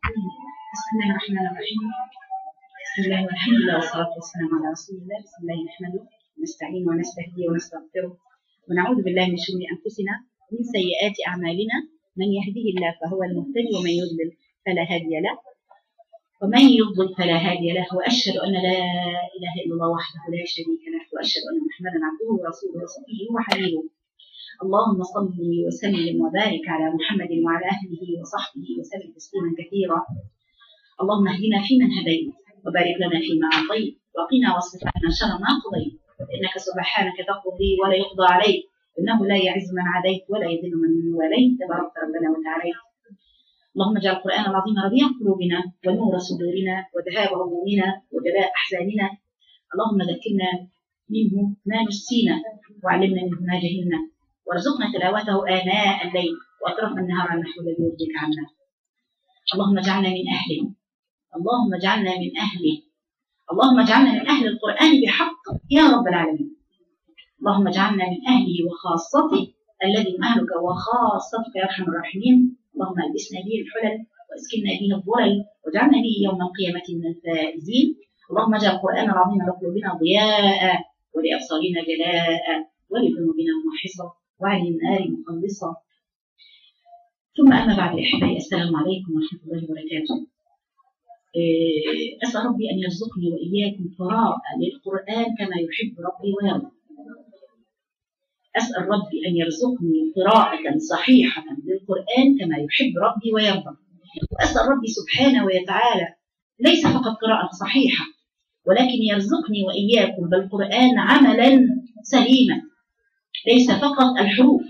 بسم الله الرحمن الرحيم بسم الله والحمد لله والصلاة والسلام على رسول الله بسم الله نحمده ونستعين ونستهديه ونستغفره ونعوذ بالله من شرور أنفسنا ومن سيئات أعمالنا من يهده الله فهو المهتدي ومن يضلل فلا هادي له ومن يضلل فلا هادي له وأشهد أن لا إله إلا الله وحده لا شريك له وأشهد أن محمدا عبده ورسوله وصفيه وحبيبه اللهم صل وسلم وبارك على محمد وعلى اهله وصحبه وسلم تسليما كثيرا اللهم اهدنا فيمن هديت وبارك لنا فيما اعطيت وقنا واصرف عنا شر ما قضيت انك سبحانك تقضي ولا يقضى عليك انه لا يعز من عاديت ولا يذل من واليت تبارك ربنا وتعاليت اللهم اجعل القران العظيم ربيع قلوبنا ونور صدورنا وذهاب همومنا وجلاء احزاننا اللهم ذكرنا منه ما نسينا وعلمنا منه ما جهلنا وارزقنا تلاوته آناء الليل وأطراف النهار على النحو الذي يرضيك عنا اللهم اجعلنا من أهله اللهم اجعلنا من أهله اللهم اجعلنا من أهل القرآن بحق يا رب العالمين اللهم اجعلنا من أهله وخاصته الذي هم أهلك وخاصتك يا أرحم الراحمين اللهم ألبسنا به الحلل واسكننا به الظلل واجعلنا به يوم القيامة من الفائزين اللهم اجعل القرآن العظيم لقلوبنا ضياء ولأبصارنا جلاء ولذنوبنا محصا وعلى النار مخلصا ثم أما بعد أحبائي السلام عليكم ورحمة الله وبركاته أسأل ربي أن يرزقني وإياكم قراءة للقرآن كما يحب ربي ويرضى أسأل ربي أن يرزقني قراءة صحيحة للقرآن كما يحب ربي ويرضى وأسأل ربي سبحانه وتعالى ليس فقط قراءة صحيحة ولكن يرزقني وإياكم بالقرآن عملا سليما ليس فقط الحروف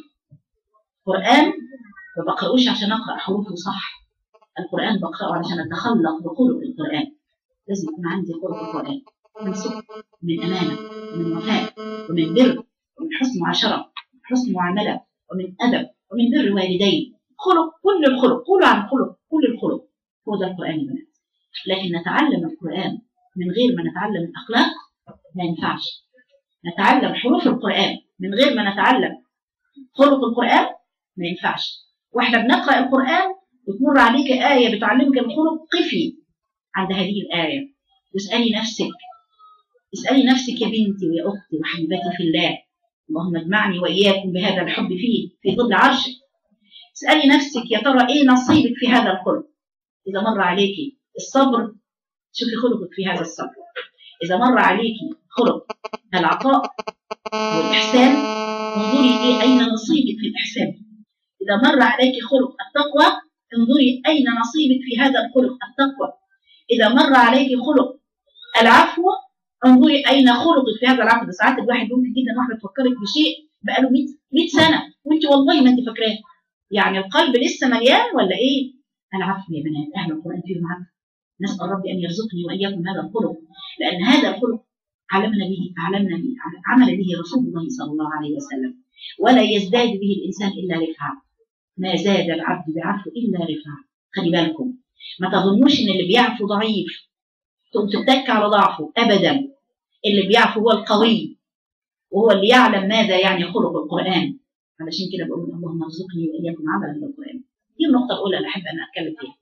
قرآن ما بقرأوش عشان أقرأ حروفه صح القرآن بقرأه علشان أتخلق بخلق القرآن لازم يكون عندي خلق القرآن من صدق من أمانة ومن وفاء ومن بر ومن حسن معاشرة حسن معاملة ومن أدب ومن بر والدين خلق كل الخلق قولوا عن خلق كل الخلق هو ده القرآن يا بنات لكن نتعلم القرآن من غير ما نتعلم الأخلاق ما ينفعش نتعلم حروف القرآن من غير ما نتعلم خلق القرآن ما ينفعش واحنا بنقرأ القرآن وتمر عليك آية بتعلمك الخلق قفي عند هذه الآية واسألي نفسك اسألي نفسك يا بنتي ويا أختي وحبيبتي في الله اللهم اجمعني وإياكم بهذا الحب فيه في ظل عرشك اسألي نفسك يا ترى إيه نصيبك في هذا الخلق إذا مر عليك الصبر شوفي خلقك في هذا الصبر إذا مر عليك خلق العطاء والإحسان انظري إيه أين نصيبك في الإحسان إذا مر عليك خلق التقوى انظري أين نصيبك في هذا الخلق التقوى إذا مر عليك خلق العفو انظري أين خلقك في هذا العفو ساعات الواحد ممكن جدا واحدة تفكرك بشيء بقاله 100 100 سنة وأنت والله ما أنت فاكراه يعني القلب لسه مليان ولا إيه؟ العفو يا بنات أهل القرآن فيهم عفو نسأل ربي أن يرزقني وإياكم هذا الخلق لأن هذا الخلق علمنا به علمنا به عمل به رسول الله صلى الله عليه وسلم ولا يزداد به الإنسان إلا رفعة ما زاد العبد بعفو إلا رفعة خلي بالكم ما تظنوش إن اللي بيعفو ضعيف تقوم تتك على ضعفه أبدا اللي بيعفو هو القوي وهو اللي يعلم ماذا يعني خلق القرآن علشان كده بقول اللهم ارزقني وإياكم عملا بالقرآن دي النقطة الأولى اللي أحب أن أتكلم فيها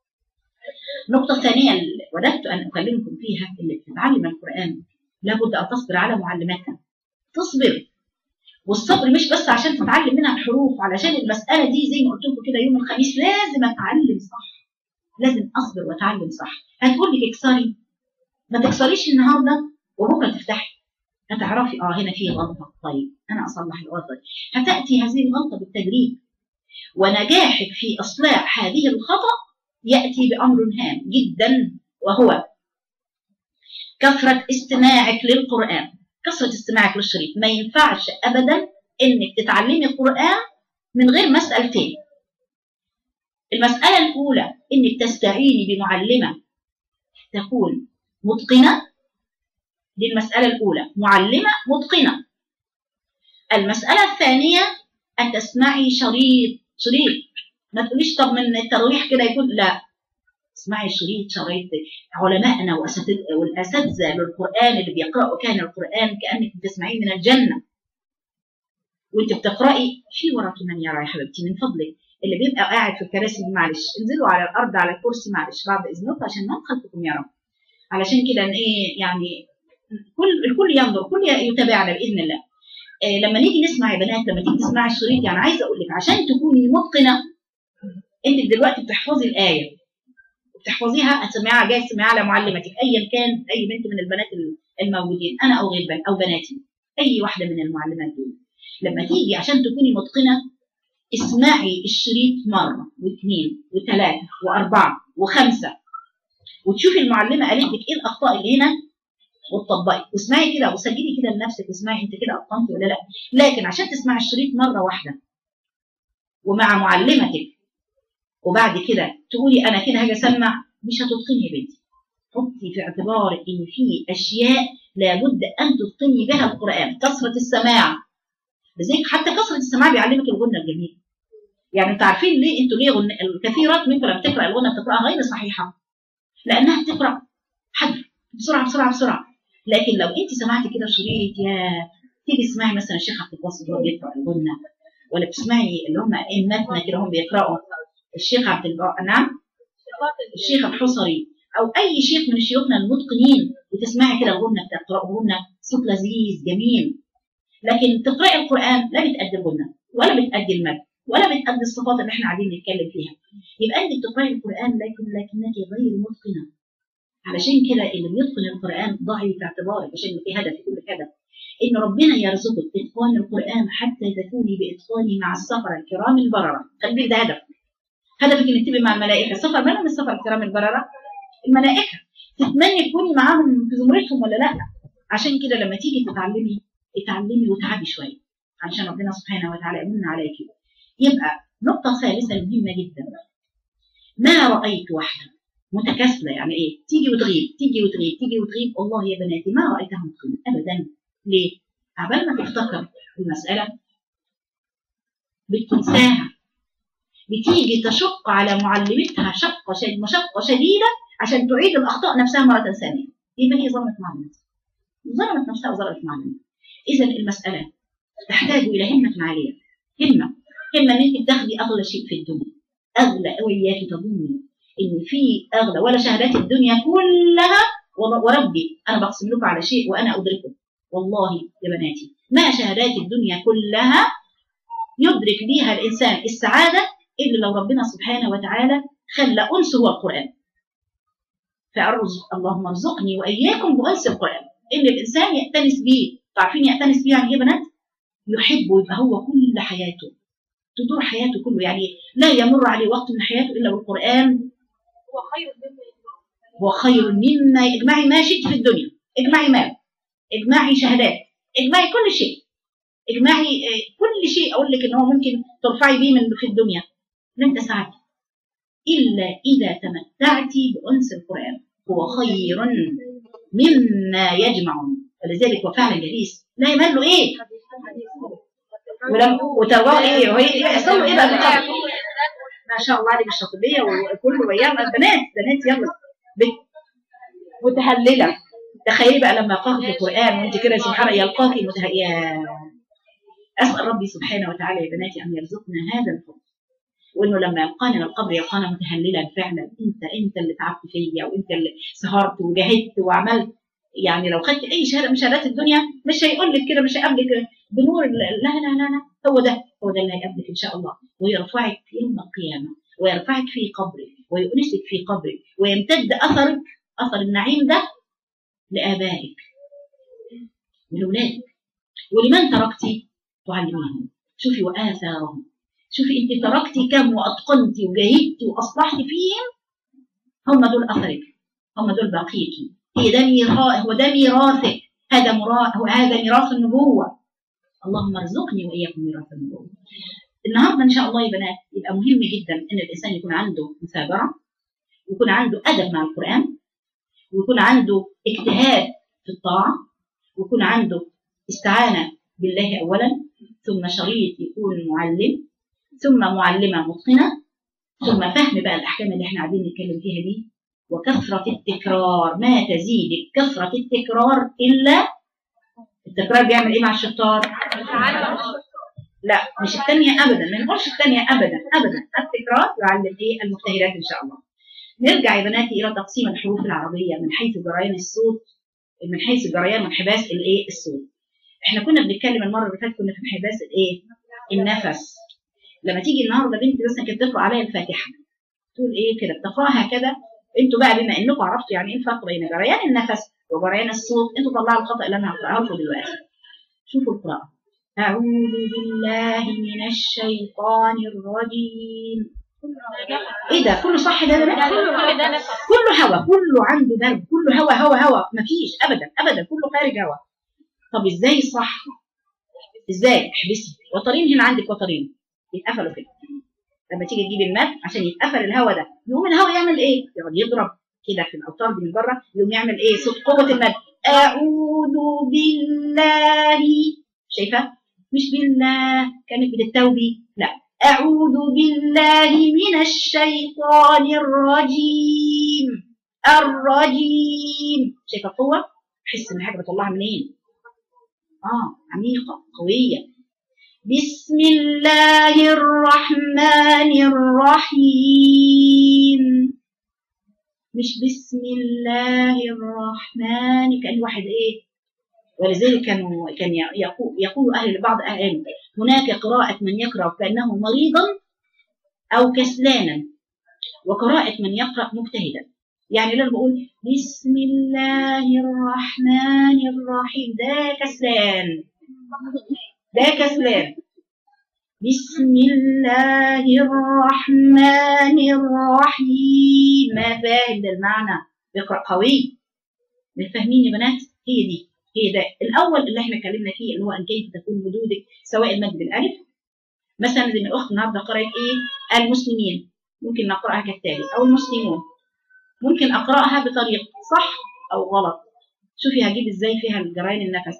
النقطة الثانية اللي وددت أن أكلمكم فيها اللي بتتعلم القرآن لابد أن تصبر على معلماتها تصبر والصبر مش بس عشان تتعلم منها الحروف علشان المسألة دي زي ما قلت لكم كده يوم الخميس لازم أتعلم صح لازم أصبر وأتعلم صح هتقول لك اكسري ما تكسريش النهارده وبكره تفتحي هتعرفي اه هنا في غلطه طيب انا اصلح الغلطه دي هتاتي هذه الغلطه بالتدريج ونجاحك في اصلاح هذه الخطا ياتي بامر هام جدا وهو كثره استماعك للقران كثره استماعك للشريط ما ينفعش ابدا انك تتعلمي القران من غير مسالتين المساله الاولى انك تستعيني بمعلمه تكون متقنه دي المساله الاولى معلمه متقنه المساله الثانيه ان تسمعي شريط شريط ما تقوليش طب من التراويح كده يكون لا اسمعي شريط شريط علمائنا والاساتذه للقران اللي بيقراوا كان القران كانك بتسمعيه من الجنه وانت بتقراي في وراك من يرى يا حبيبتي من فضلك اللي بيبقى قاعد في الكراسي دي معلش انزلوا على الارض على الكرسي معلش بعد اذنكم عشان ما خلفكم يا رب علشان كده إن ايه يعني كل الكل ينظر الكل يتابعنا باذن الله آه لما نيجي نسمع يا بنات لما تيجي تسمعي الشريط يعني عايزه اقول لك عشان تكوني متقنه انت دلوقتي بتحفظي الايه بتحفظيها هتسمعيها جاي تسمعيها على معلمتك ايا كان اي بنت من البنات الموجودين انا او غير بنات او بناتي اي واحده من المعلمات دول لما تيجي عشان تكوني متقنه اسمعي الشريط مره واثنين وثلاثه واربعه وخمسه وتشوفي المعلمه قالت لك ايه الاخطاء اللي هنا وتطبقي واسمعي كده وسجلي كده لنفسك واسمعي انت كده اتقنتي ولا لا لكن عشان تسمعي الشريط مره واحده ومع معلمتك وبعد كده تقولي انا كده هاجي اسمع مش هتتقني يا بنتي حطي في اعتبارك ان في اشياء لابد ان تتقني بها القران كثره السماع لذلك حتى كثره السماع بيعلمك الغنى الجميل يعني انتوا عارفين ليه انتوا ليه غن... الكثيرات منكم لما بتقرا الغنى بتقراها غير صحيحه لانها بتقرا حد بسرعه بسرعه بسرعه لكن لو انت سمعتي كده شريط يا تيجي تسمعي مثلا الشيخ عبد الباسط وهو بيقرا الغنى ولا بتسمعي اللي هم ائمتنا كده هم بيقراوا الشيخ عبد الب... نعم الشيخ الحصري او اي شيخ من شيوخنا المتقنين وتسمعي كده الغنى بتقراهن صوت لذيذ جميل لكن تقراي القران لا بتأدي الغنى ولا بتأدي المد ولا بتأدي الصفات اللي احنا قاعدين نتكلم فيها يبقى انت بتقراي القران لكن لكنك غير متقنه علشان كده اللي بيتقن القران ضعي في اعتبارك عشان في هدف كل هدف ان ربنا يرزقك اتقان القران حتى تكوني باتقانه مع السفر الكرام البرره خلي ده هدف هدفك انك تبقي مع الملائكه السفر مالهم من السفر الكرام البرره الملائكه تتمني تكوني معاهم في زمرتهم ولا لا عشان كده لما تيجي تتعلمي اتعلمي وتعبي شويه عشان ربنا سبحانه وتعالى يمن عليك يبقى نقطه ثالثه مهمه جدا ما رايت واحده متكاسله يعني ايه تيجي وتغيب تيجي وتغيب تيجي وتغيب والله يا بناتي ما رايتها متقنه ابدا ليه عبال ما تفتكر المساله بتنساها بتيجي تشق على معلمتها شقه شد مشقه شديده عشان تعيد الاخطاء نفسها مره ثانيه يبقى هي ظلمت معلمتها ظلمت نفسها وظلمت معلمتها اذا المساله تحتاج الى همه عاليه همه همه ان انت تاخدي اغلى شيء في الدنيا اغلى وياك تظني ان في اغلى ولا شهادات الدنيا كلها وربي انا بقسم لكم على شيء وانا ادركه والله يا بناتي ما شهادات الدنيا كلها يدرك بها الانسان السعاده الا لو ربنا سبحانه وتعالى خلى انس هو القران فارزق اللهم ارزقني واياكم بانس القران ان الانسان يأتنس به عارفين يأتنس به يعني ايه بنات يحبه يبقى هو كل حياته تدور حياته كله يعني لا يمر عليه وقت من حياته الا بالقران هو خير مما هو خير مما اجمعي ما شئت في الدنيا اجمعي مال اجمعي شهادات اجمعي كل شيء اجمعي كل شيء اقول لك ان هو ممكن ترفعي بيه من في الدنيا لن تسعدي الا اذا تمتعت بانس القران هو خير مما يجمعون ولذلك هو فعلا جليس لا يمل له ايه ولم وتروى ايه وهي يحصل له ايه بقى بالقبر ما شاء الله عليك الشاطبيه وكله وياها بنات بنات يلا بت متهلله تخيلي بقى لما قرأت القرآن وانت كده سبحان الله يلقاكي متهيئة أسأل ربي سبحانه وتعالى يا بناتي أن يرزقنا هذا الفضل وانه لما يلقانا القبر يلقانا متهللا فعلا انت انت اللي تعبت فيا وانت اللي سهرت وجاهدت وعملت يعني لو خدت اي شهاده من شهادات الدنيا مش هيقول لك كده مش هيقابلك بنور لا لا لا لا هو ده هو ده اللي هيقابلك ان شاء الله ويرفعك يوم القيامه ويرفعك في قبرك ويؤنسك في قبرك ويمتد اثرك اثر النعيم ده لابائك ولولادك ولمن تركتي تعلميهم شوفي واثارهم شوفي انت تركتي كم واتقنتي وجاهدتي واصلحتي فيهم هم دول اثرك هم دول بقيتي هي ده ميراث هو ده ميراثك هذا ميراث هذا ميراث النبوه اللهم ارزقني واياكم ميراث النبوه النهارده ان شاء الله يا بنات يبقى مهم جدا ان الانسان يكون عنده مثابره ويكون عنده ادب مع القران ويكون عنده اجتهاد في الطاعه ويكون عنده استعانه بالله اولا ثم شريط يكون معلم ثم معلمة متقنة ثم فهم بقى الأحكام اللي احنا قاعدين نتكلم فيها دي وكثرة التكرار ما تزيد كثرة التكرار إلا التكرار بيعمل إيه مع الشطار؟ لا مش الثانيه ابدا ما نقولش الثانيه ابدا ابدا التكرار يعلم ايه المجتهدات ان شاء الله نرجع يا بناتي الى تقسيم الحروف العربيه من حيث جريان الصوت من حيث جريان وانحباس الايه الصوت احنا كنا بنتكلم المره اللي فاتت كنا في انحباس الايه النفس لما تيجي النهارده بنتي مثلا كانت تقرا عليا الفاتحه تقول ايه كده بتقراها كده انتوا بقى بما انكم عرفتوا يعني ايه الفرق بين جريان النفس وجريان الصوت انتوا طلعوا الخطا اللي انا هقراه لكم دلوقتي شوفوا القراءه اعوذ بالله من الشيطان الرجيم ايه ده كله صح ده يا بنات كله ده نفس كله هوا كله عنده برد كله هوا هوا هوا مفيش ابدا ابدا كله خارج هوا طب ازاي صح ازاي احبسي وترين هنا عندك وترين يتقفلوا كده لما تيجي تجيب المد عشان يتقفل الهوا ده يقوم الهوا يعمل ايه يقعد يضرب كده في الاوتار دي من بره يقوم يعمل ايه صوت قوه المد اعوذ بالله شايفه مش بالله كانت بتتوبي لا اعوذ بالله من الشيطان الرجيم الرجيم شايفه القوه حس ان حاجه بتطلعها منين اه عميقه قويه بسم الله الرحمن الرحيم مش بسم الله الرحمن كان واحد ايه ولذلك كانوا كان يقول, يقول اهل بعض اهل العلم هناك قراءة من يقرأ كأنه مريضا أو كسلانا وقراءة من يقرأ مجتهدا يعني لما بقول بسم الله الرحمن الرحيم ده كسلان ده كسلان بسم الله الرحمن الرحيم ما فاهم ده المعنى بيقرأ قوي فاهمين يا بنات هي دي هي ده الأول اللي احنا اتكلمنا فيه اللي هو أن كيف تكون مدودك سواء المد بالألف مثلا زي ما الأخت النهارده قرأت إيه المسلمين ممكن نقرأها كالتالي أو المسلمون ممكن أقرأها بطريقة صح أو غلط شوفي هجيب إزاي فيها الجرائن النفس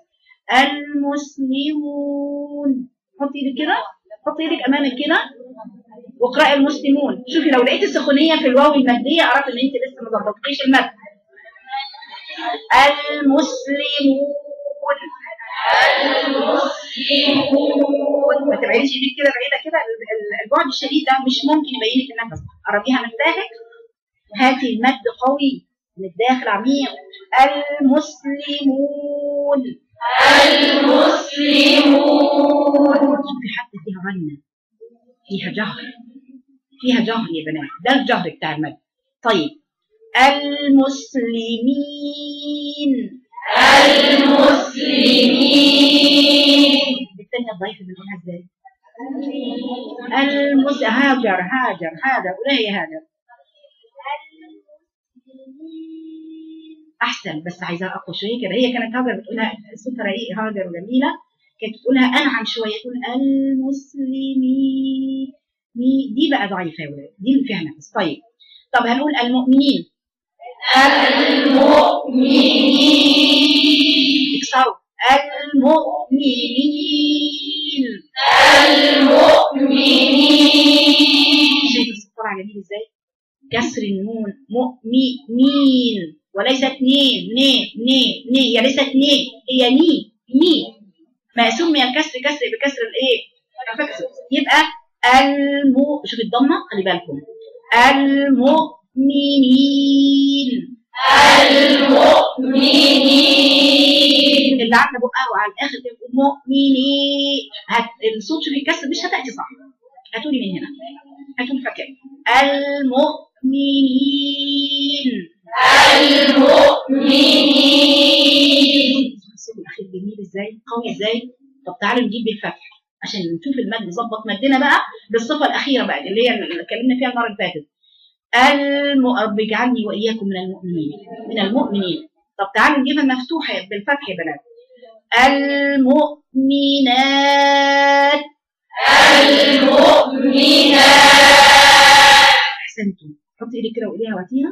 المسلمون حطي ايدك كده حطي ايدك امامك كده واقراي المسلمون شوفي لو لقيت السخونيه في الواو الماديه اعرف ان انت لسه ما ظبطتيش المد المسلمون المسلمون ما تبعديش ايدك كده بعيده كده ال- ال- البعد الشديد ده مش ممكن يبين لك النفس قربيها مفتاحك هاتي المد قوي من الداخل عميق المسلمون المسلمون شوفي حتى فيها غنة فيها جهر فيها جهر يا بنات ده الجهر بتاع المد طيب المسلمين المسلمين الثانية الضعيفة بنقولها ازاي؟ المس هاجر هاجر هذا ولا هي هاجر احسن بس عايزاها اقوى شويه كده هي كانت هاجر بتقولها صوتها رقيق هاجر وجميله كانت بتقولها انعم شويه تقول المسلمين مي- دي بقى ضعيفه يا ولاد دي اللي فيها نفس طيب طب هنقول المؤمنين المؤمنين اكسروا المؤمنين المؤمنين شايف الصوت طالع جميل ازاي كسر النون مؤمنين وليست نين ني ني ني هي ليست ني هي ني ني ما سمي الكسر كسر بكسر الايه الفكس يبقى المو شوف الضمه خلي بالكم المؤمنين المؤمنين اللي عامله بقها وعلى الاخر كده بتقول مؤمنين هت... الصوت شوف الكسر مش هتاتي صح هاتولي من هنا هاتولي فاكر المؤمنين الصوت الاخير جميل ازاي قوي ازاي طب تعالوا نجيب بالفتح عشان نشوف المد نظبط مدنا بقى بالصفه الاخيره بقى اللي هي اللي اتكلمنا فيها المره اللي فاتت الم... رب اجعلني واياكم من المؤمنين من المؤمنين طب تعالوا نجيبها مفتوحه بالفتح يا بنات المؤمنات احسنتم حطي ايدك كده وقوليها واتيها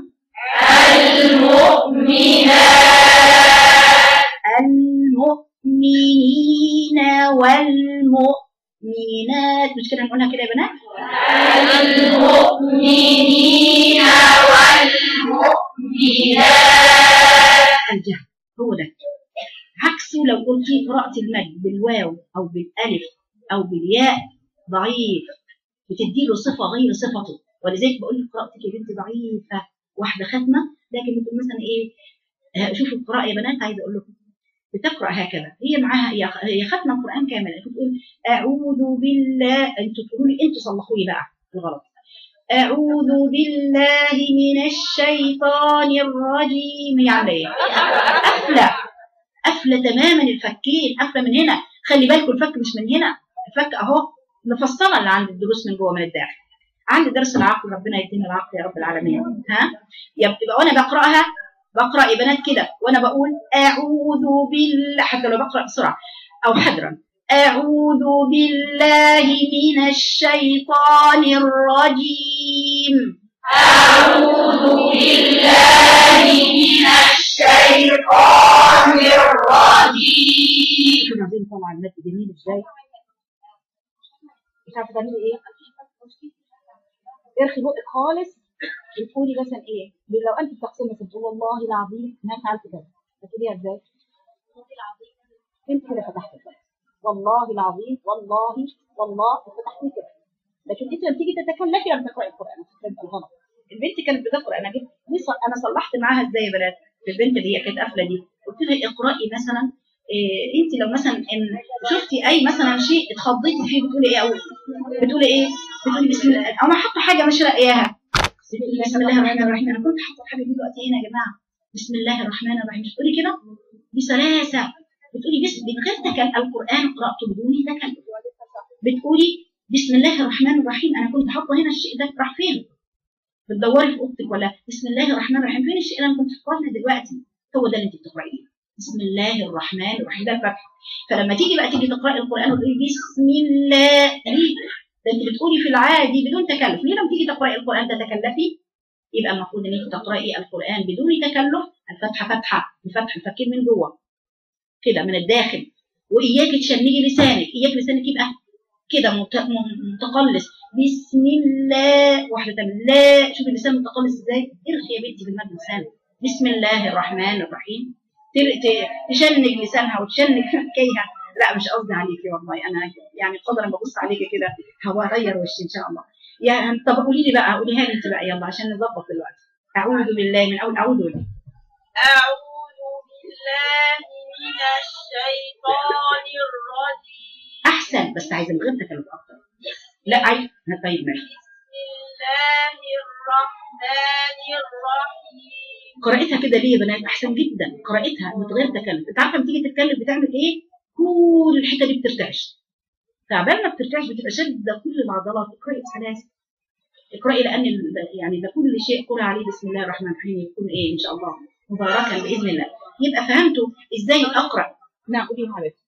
المؤمنين والمؤمنات مش كده نقولها كده يا بنات الجهر هو ده عكسه لو قلتي قراءة المد بالواو أو بالألف او بالياء ضعيف بتدي له صفه غير صفته ولذلك بقول لك قراءتك يا بنتي ضعيفه واحده ختمه لكن بتقول مثلا ايه آه، شوفوا القراءه يا بنات عايزه اقول لكم بتقرا هكذا هي معاها هي هي ختمه القران كامل بتقول اعوذ بالله انتوا تقولوا لي انتوا صلحوا لي بقى الغلط اعوذ بالله من الشيطان الرجيم يعني ايه قافله قافله تماما الفكين قافله من هنا خلي بالكم الفك مش من هنا الفك اهو مفصله اللي عند الدروس من جوه من الداخل عندي درس العقل ربنا يدينا العقل يا رب العالمين ها يبقى وانا بقراها بقرا يا بنات كده وانا بقول اعوذ بالله حتى لو بقرا بسرعه او حذرا اعوذ بالله من الشيطان الرجيم أعوذ بالله من الشيطان الرجيم شوفوا عايزين طبعا المد جميل ازاي مش عارفه تعملي ايه ارخي بقك خالص وتقولي مثلا ايه لو انت بتقسمي مثلا تقول والله العظيم ما فعلت كذا هتقوليها ازاي؟ انت كده فتحت كده والله العظيم والله والله فتحتي كده لكن انت لما تيجي تتكلفي لما تقراي القران هتبقى الغلط البنت كانت بتقرا انا جبت لسه- انا صلحت معاها ازاي يا بنات البنت اللي هي كانت قافله دي قلت لها اقراي مثلا إيه انت لو مثلا ان شفتي اي مثلا شيء اتخضيتي فيه بتقولي ايه اول بتقولي ايه بتقولي بسم الله او انا حاطه حاجه مش لاقياها بتقولي بسم الله الرحمن الرحيم انا كنت حاطه الحاجه دي دلوقتي هنا يا جماعه بسم الله الرحمن الرحيم مش بتقولي كده بسلاسه بتقولي بس من غير تكل القران قراته بدون تكلف بتقولي بسم الله الرحمن الرحيم انا كنت حاطه هنا الشيء ده راح فين بتدوري في اوضتك ولا بسم الله الرحمن الرحيم فين الشيء اللي انا كنت حاطاه هنا دلوقتي هو ده اللي انت بتقرايه بسم الله الرحمن الرحيم ده الفتح فلما تيجي بقى تيجي تقراي القران وتقولي بسم الله ليه ده انت بتقولي في العادي بدون تكلف ليه لما تيجي تقراي القران تتكلفي يبقى المفروض ان انت تقراي القران بدون تكلف الفتحه فتحه الفتح الفكين من جوه كده من الداخل واياك تشنجي لسانك اياك لسانك يبقى كده مت- م- متقلص بسم الله واحده تعمل لا شوفي اللسان متقلص ازاي ارخي يا بنتي بالمد لسانك بسم الله الرحمن الرحيم تر- ت- تشنج لسانها وتشنج فكيها لا مش قصدي عليكي والله انا يعني قدر ما ابص عليكي كده هغير وشي ان شاء الله يعني طب قولي لي بقى قوليها لي انت بقى يلا عشان نظبط دلوقتي اعوذ بالله من اول اعوذ بالله أعوذ بالله من الشيطان الرجيم احسن بس عايزه من غير تكلف اكتر لا عايز طيب ماشي بسم الله الرحمن الرحيم قراءتها كده ليه يا بنات احسن جدا قراءتها من غير تكلف انت عارفه لما تيجي تتكلم بتعمل ايه كل الحته دي بترتعش تعبان ما بترتعش بتبقى شاده كل العضلات اقراي بسلاسه اقراي لان ال- يعني ده كل شيء قرأ عليه بسم الله الرحمن الرحيم يكون ايه ان شاء الله مباركا باذن الله يبقى فهمتوا ازاي اقرا نعم قولي يا حبيبتي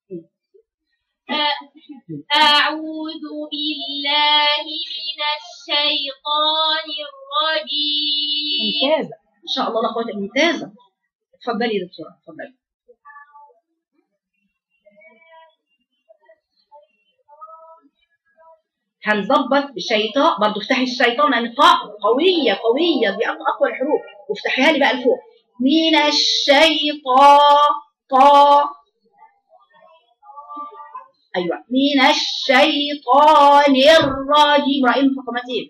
أعوذ بالله من الشيطان الرجيم ممتازه ان شاء الله لا قوه إلا- ممتازه اتفضلي يا دكتوره اتفضلي هنظبط بالشيطان برضه افتحي الشيطان لان طاء قويه قويه دي أق- اقوى الحروف وافتحيها لي بقى لفوق من الشيطان طا ايوه من الشيطان الرجيم رايين فقمتين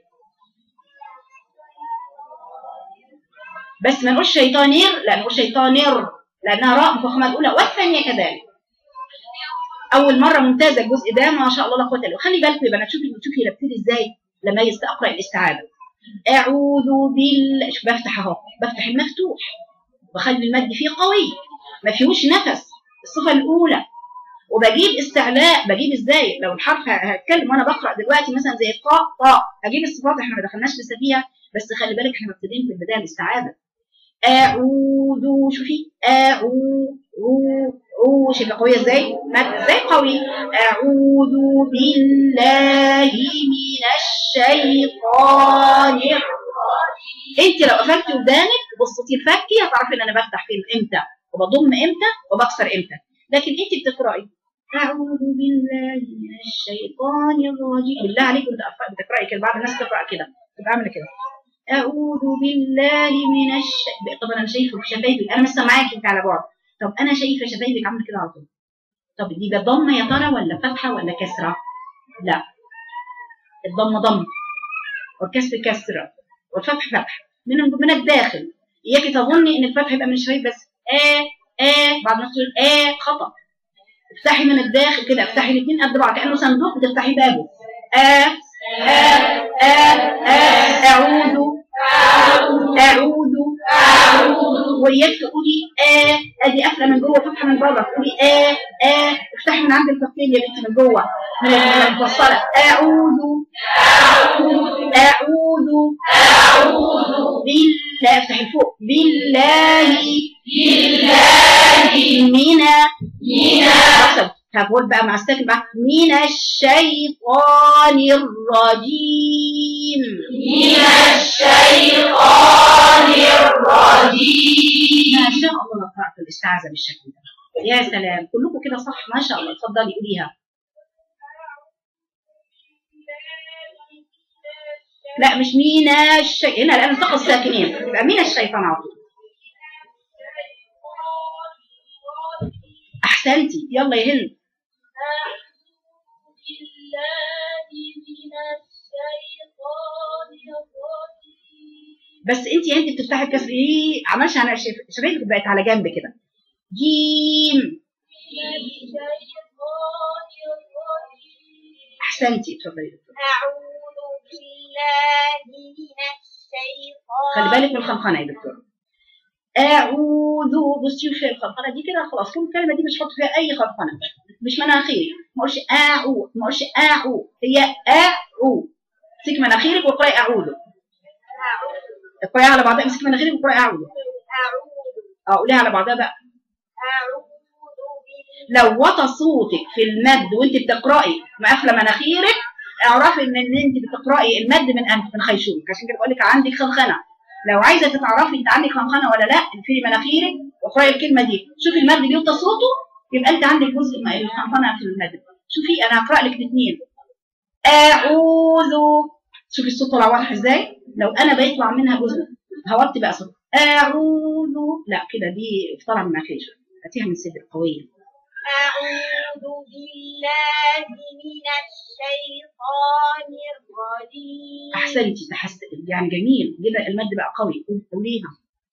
بس ما نقولش شيطانير لا نقول شيطانير لانها راء مفخمه الاولى والثانيه كذلك اول مره ممتازه الجزء ده ما شاء الله لا قوه الا بالله خلي بالكم يا بنات شوفي شوفي هي بتبتدي ازاي لما يستقرا الاستعاذه اعوذ بال شوف بفتح اهو بفتح المفتوح بخلي المد فيه قوي ما فيهوش نفس الصفه الاولى وبجيب استعلاء بجيب ازاي لو الحرف ه- هتكلم وانا بقرا دلوقتي مثلا زي الطاء طاء اجيب الصفات احنا ما دخلناش لسه فيها بس خلي بالك احنا مبتدئين في البدايه الاستعاذه اعوذ شوفي اعوذ او شايفه قويه ازاي مد ازاي قوي اعوذ بالله من الشيطان الرجيم انت لو قفلتي ودانك بصيتي لفكي هتعرفي ان انا بفتح فين امتى وبضم امتى وبكسر امتى لكن انت بتقراي اعوذ بالله من الشيطان الرجيم بالله عليك انت بتقراي كده بعض الناس تقرا كده تبقى عامله كده اعوذ بالله من الش طب انا شايفه شفايفك انا مش سامعاكي انت على بعد طب انا شايفه شفايفك عامله كده على طول طب دي ده ضمه يا ترى ولا فتحه ولا كسره لا الضم ضم والكسر كسر والفتح فتح من من الداخل اياك تظني ان الفتح يبقى من الشريط بس اه اه بعد ما تقول اه خطا افتحي من الداخل كده افتحي الاثنين قد بعض كانه صندوق بتفتحي بابه اه اه اه اه اعوذ اعوذ وياك تقولي اه ادي قافله من جوه فتحه من بره تقولي اه اه افتحي من عند الفصين يا بنتي من جوه من المفصله اعوذ اعوذ بالله افتحي لفوق بالله من حسب هقول بقى مع الساكن بقى من الشيطان الرجيم من الشيطان الرجيم ما شاء الله قرأت الاستعاذة بالشكل ده يا سلام كلكم كده صح ما شاء الله اتفضلي قوليها لا مش مين الشيء هنا الآن التقى الساكنين يبقى مين الشيطان على طول أحسنتي يلا يا هند بس انت يا هند بتفتحي الكسر ايه عملش انا شريطك بقت على جنب كده جيم احسنتي اتفضلي دكتور أعوذ بالله من الشيطان خلي بالك من الخنخنه يا دكتور اعوذ بصي في الخنخنه دي كده خلاص كل كلمه دي مش هحط فيها اي خنخنه مش مناخير ما اقولش اعو ما اقولش اعو هي اعو امسكي مناخيرك واقراي اعوذ اقراي على بعضها امسكي مناخيرك واقراي اعوذ أعوذ اه قوليها على بعضها بقى أعوذ بالله لو وطى صوتك في المد وانت بتقراي مقفله مناخيرك اعرفي ان ان انت بتقراي المد من انف من خيشومك عشان كده بقول لك عندك خنخنه لو عايزه تعرفي انت عندك خنخنه ولا لا اقفلي مناخيرك واقراي الكلمه دي شوفي المد بيوطى صوته يبقى انت عندك جزء من الخنخنه في المد شوفي انا هقرا لك الاثنين اعوذ شوفي الصوت طلع واضح ازاي لو انا بيطلع منها جزء هوطي بقى صوت اعوذ لا كده دي طالعه من مناخيرك هاتيها من صدر قويه أعوذ بالله من الشيطان الرجيم احسنتي تحسن يعني جميل كده المد بقى قوي قوليها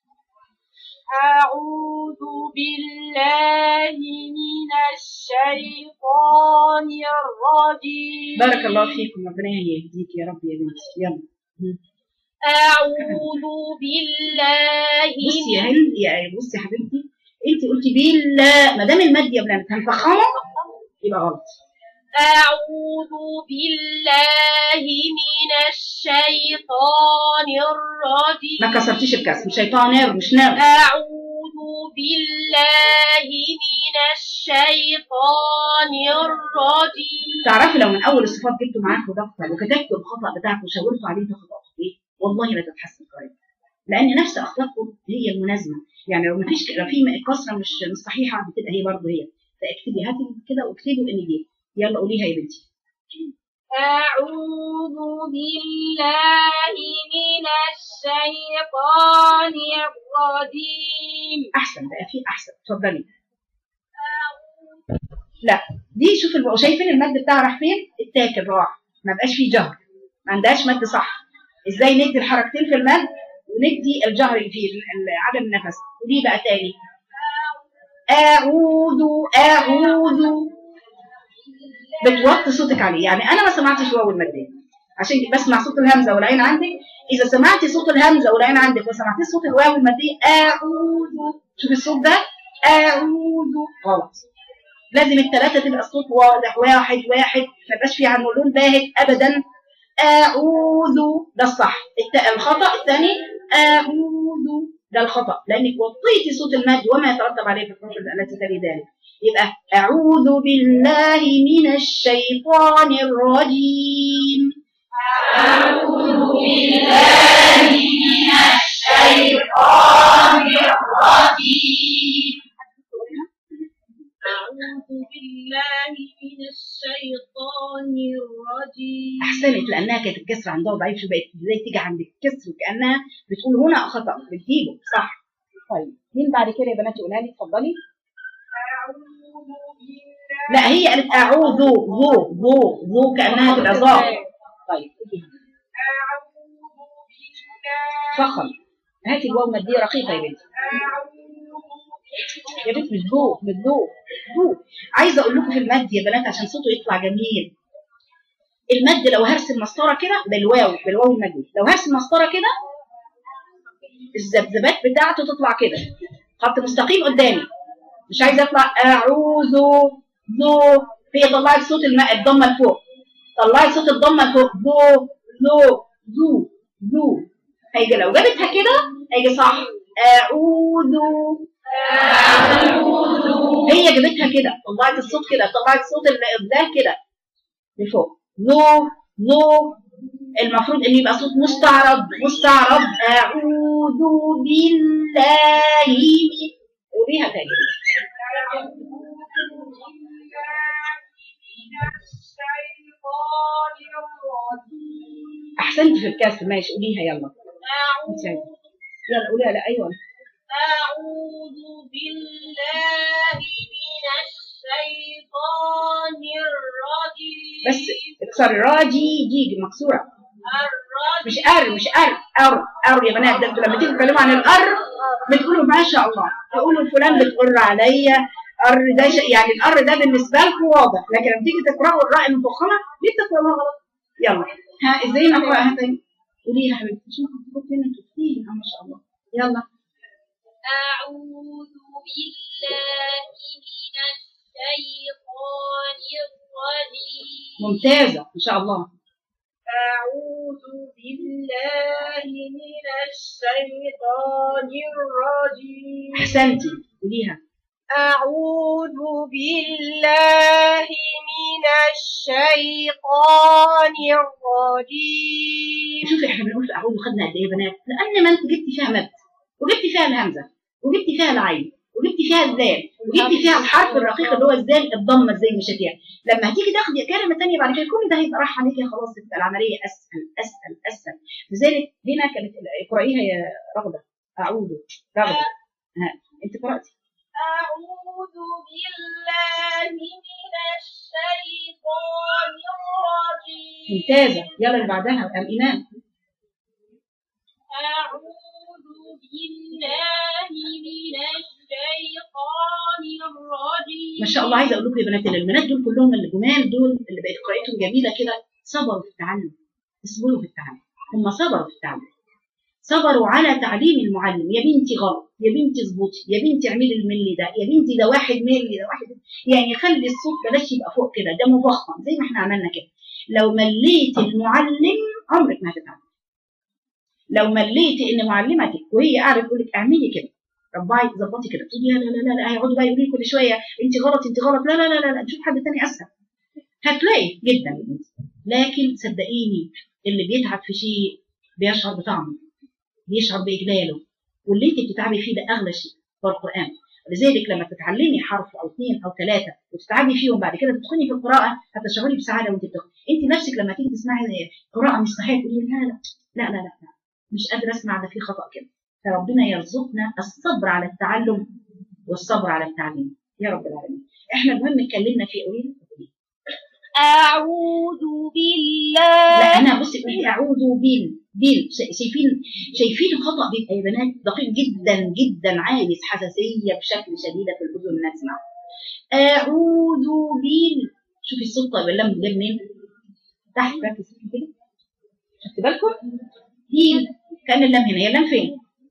أعوذ بالله من الشيطان الرجيم بارك الله فيكم ربنا يهديك يا رب يا بنتي يلا مم. أعوذ بالله بصي يا هند يا بصي يا حبيبتي انت قلتي بالله ما دام المد يا بنات هنفخمه يبقى غلط أعوذ بالله من الشيطان الرجيم ما كسرتيش الكسر مش شيطان مش نار أعوذ بالله من الشيطان الرجيم تعرفي لو من اول الصفات جبتوا معاكوا دفتر وكتبتوا الخطا بتاعكم وشاورتوا عليه انتوا خطأتوا ايه والله لا تتحسن قريب لان نفس اخطائكم هي المنازمه يعني لو ما فيش لو في كسره مش مش صحيحه بتبقى هي برضه هي فاكتبي هاتي كده واكتبوا ان دي يلا قوليها يا بنتي أعوذ بالله من الشيطان الرجيم احسن بقى في احسن اتفضلي لا دي شوف الب- شايفين المد بتاعها راح فين التاكل راح ما بقاش فيه جهر ما عندهاش مد صح ازاي ندي الحركتين في المد وندي الجهر فيه ال- ال- عدم النفس ودي بقى تاني اعوذ اعوذ بتوطي صوتك عليه يعني انا ما سمعتش واو المدين عشان بسمع صوت الهمزه والعين عندك اذا سمعتي صوت الهمزه والعين عندك وسمعتي صوت الواو المدين اعوذ شوفي الصوت ده اعوذ غلط لازم الثلاثه تبقى الصوت واضح واحد واحد ما يبقاش فيه عنه لون باهت ابدا اعوذ ده الصح الت- الخطا الثاني اعوذ ده الخطا لانك وطيتي صوت المد وما يترتب عليه في الحروف التي تلي ذلك يبقى اعوذ بالله من الشيطان الرجيم أعوذ بالله من الشيطان الرجيم أعوذ بالله من الشيطان الرجيم احسنت لانها كانت الكسر عندها ضعيف شو بقت ازاي تيجي عند الكسر وكانها بتقول هنا خطا بتجيبه صح طيب مين بعد كده يا بنات يقولها لي اتفضلي أعوذ بالله لا هي قالت اعوذ ذو ذو ذو كانها تبقى ظا طيب أعوذ بالله فخم هاتي الواو ماديه رقيقه يا بنتي أعوذ يا بنت مش ذو مش ذو ذو عايزه اقول لكم في المد يا بنات عشان صوته يطلع جميل المد لو هرسم مسطره كده بالواو بالواو المد لو هرسم مسطره كده الذبذبات بتاعته تطلع كده خط مستقيم قدامي مش عايزه اطلع اعوذ ذو هي طلعت صوت الماء الضمه لفوق طلعت صوت الضمه لفوق ذو ذو ذو ذو هيجي لو جابتها كده هيجي صح اعوذ هي جابتها كده طلعت الصوت كده طلعت صوت الابدال كده لفوق ذو ذو المفروض ان يبقى صوت مستعرض مستعرض اعوذ بالله من وبيها تاني أعوذ بالله من الشيطان الرجيم احسنت في الكسر ماشي قوليها يلا أعوذ انت عايزة. يلا قوليها لا ايوه أعوذ بالله من الشيطان الرجيم بس اكسر راجي جيجي مكسوره الرجيم مش ار مش ار ار ار يا بنات ده انتوا لما تيجوا تتكلموا عن الار بتقولوا ما شاء الله تقولوا فلان بتقر عليا ار ده ش... يعني الار ده بالنسبه لكم واضح لكن لما تيجي تقراوا الراء المفخمه ليه بتقراوها غلط؟ يلا ها ازاي نقراها تاني؟ قوليها يا حبيبتي شوف بتقول فين انتوا كتير آه، ما شاء الله يلا أعوذ بالله من الشيطان الرجيم ممتازه ما شاء الله أعوذ بالله من الشيطان الرجيم احسنتي قوليها أعوذ بالله من الشيطان الرجيم شوفي احنا بنقول في اعوذ خدنا قد ايه يا بنات؟ لان ما انت جبتي فيها مد وجبتي فيها الهمزه وجبتي فيها العين وجبتي فيها الذال وجبتي فيها الحرف الرقيق اللي هو الذال الضمه ازاي مش فيها لما هتيجي تاخدي كلمه ثانيه بعد كده كل ده هيبقى راح عليكي خلاص تبقى العمليه اسهل اسهل اسهل لذلك هنا كانت اقرايها يا رغده اعوذ رغده ها انت قراتي أعوذ بالله من الشيطان الرجيم ممتازه يلا اللي بعدها ام ايمان أعوذ بالله من الشيطان الرجيم ما شاء الله عايزه اقول لكم يا بنات إن البنات دول كلهم اللي جمال دول اللي بقت قراءتهم جميله كده صبروا في التعلم اصبروا في التعلم هم صبروا في التعلم صبروا على تعليم المعلم يا بنتي غلط يا بنتي اظبطي يا بنتي اعملي الملي ده يا بنتي ده واحد ملي ده واحد يعني خلي الصوت بلاش يبقى فوق كده ده مفخم زي ما احنا عملنا كده لو مليت المعلم عمرك ما هتتعلم لو مليتي ان معلمتك وهي قاعده تقول لك اعملي كده ربعي ظبطي كده تقولي لا لا لا لا هيقعدوا بقى يقولوا لي كل شويه انت غلط انت غلط لا لا لا لا, لا. نشوف حد تاني اسهل هتلاقي جدا يا بنتي. لكن صدقيني اللي بيتعب في شيء بيشعر بطعمه بيشعر باجلاله واللي انت بتتعبي فيه ده اغلى شيء هو القران ولذلك لما تتعلمي حرف او اثنين او ثلاثه وتتعبي فيهم بعد كده تدخلي في القراءه هتشعري بسعاده وانت بتقرأي انت نفسك لما تيجي تسمعي قراءه مش صحيحه تقولي لا لا لا لا لا, لا. مش قادره اسمع ده في خطا كده فربنا يرزقنا الصبر على التعلم والصبر على التعليم يا رب العالمين احنا المهم اتكلمنا في قولي أعوذ لا بالله انا بصي قولي اعوذ بال بال شا- شايفين شايفين الخطا بيبقى يا بنات دقيق جدا جدا عايز حساسيه بشكل شديد في الاذن نسمع اعوذ بال شوفي الصوت طيب اللام جاي منين تحت ركز فيه كده خدت بالكم بال كان اللام هنا هي اللام فين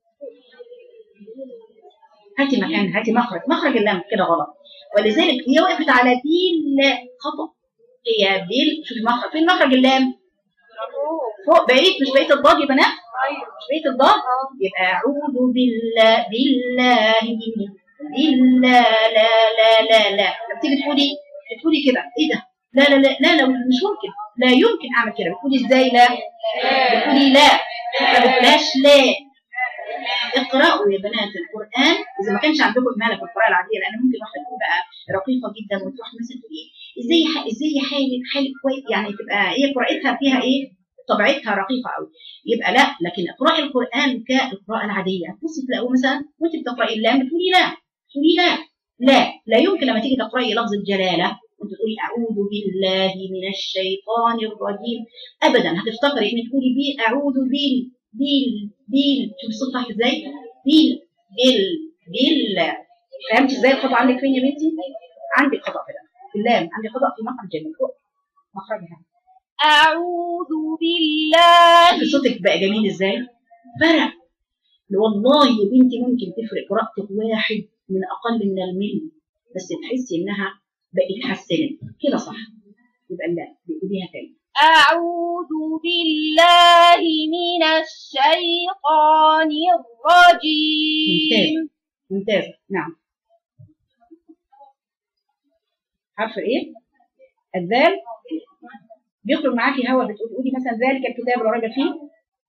هاتي مكان هاتي مخرج مخرج اللام كده غلط ولذلك هي وقفت على بيل لا خطا هي بيل شوفي مخرج فين مخرج اللام فوق بعيد مش بقيه الضاد يا بنات مش بقيه الضاد يبقى اعوذ بالله بالله من بالله لا لا لا لا لما تيجي تقولي تقولي كده ايه ده لا لا لا لا لا مش ممكن لا يمكن اعمل كده بتقولي ازاي لا بتقولي لا ما بتقولهاش لا اقرأوا يا بنات القرآن إذا ما كانش عندكم إمالة في القراءة العادية لأن ممكن واحدة تكون بقى رقيقة جدا وتروح مثلا تقول إيه إزاي ح- إزاي حالك حالك كويس يعني تبقى هي قراءتها فيها إيه طبيعتها رقيقة قوي يبقى لا لكن اقرأي القرآن كالقراءة العادية تبصي تلاقوا مثلا وأنت بتقرأي اللام بتقولي لا تقولي لا لا لا يمكن لما تيجي تقرأي لفظ الجلالة كنت تقولي اعوذ بالله من الشيطان الرجيم ابدا هتفتكري انك تقولي بي اعوذ بال بال بال شوفي الصوت تحت ازاي بال بال بال فهمتي ازاي الخطا عندك فين يا بنتي عندك خطا في الألف. في اللام عندك خطا في مخرج جميل فوق مخرجها أعوذ بالله شوفي صوتك بقى جميل ازاي فرق والله يا بنتي ممكن تفرق قراءتك واحد من اقل من الملي بس تحسي انها بقت اتحسنت كده صح يبقى لا بيقوليها تاني أعوذ بالله من الشيطان الرجيم ممتاز نعم حرف ايه الذال بيخرج معاكي هوا بتقولي مثلا ذلك الكتاب لا ريب فيه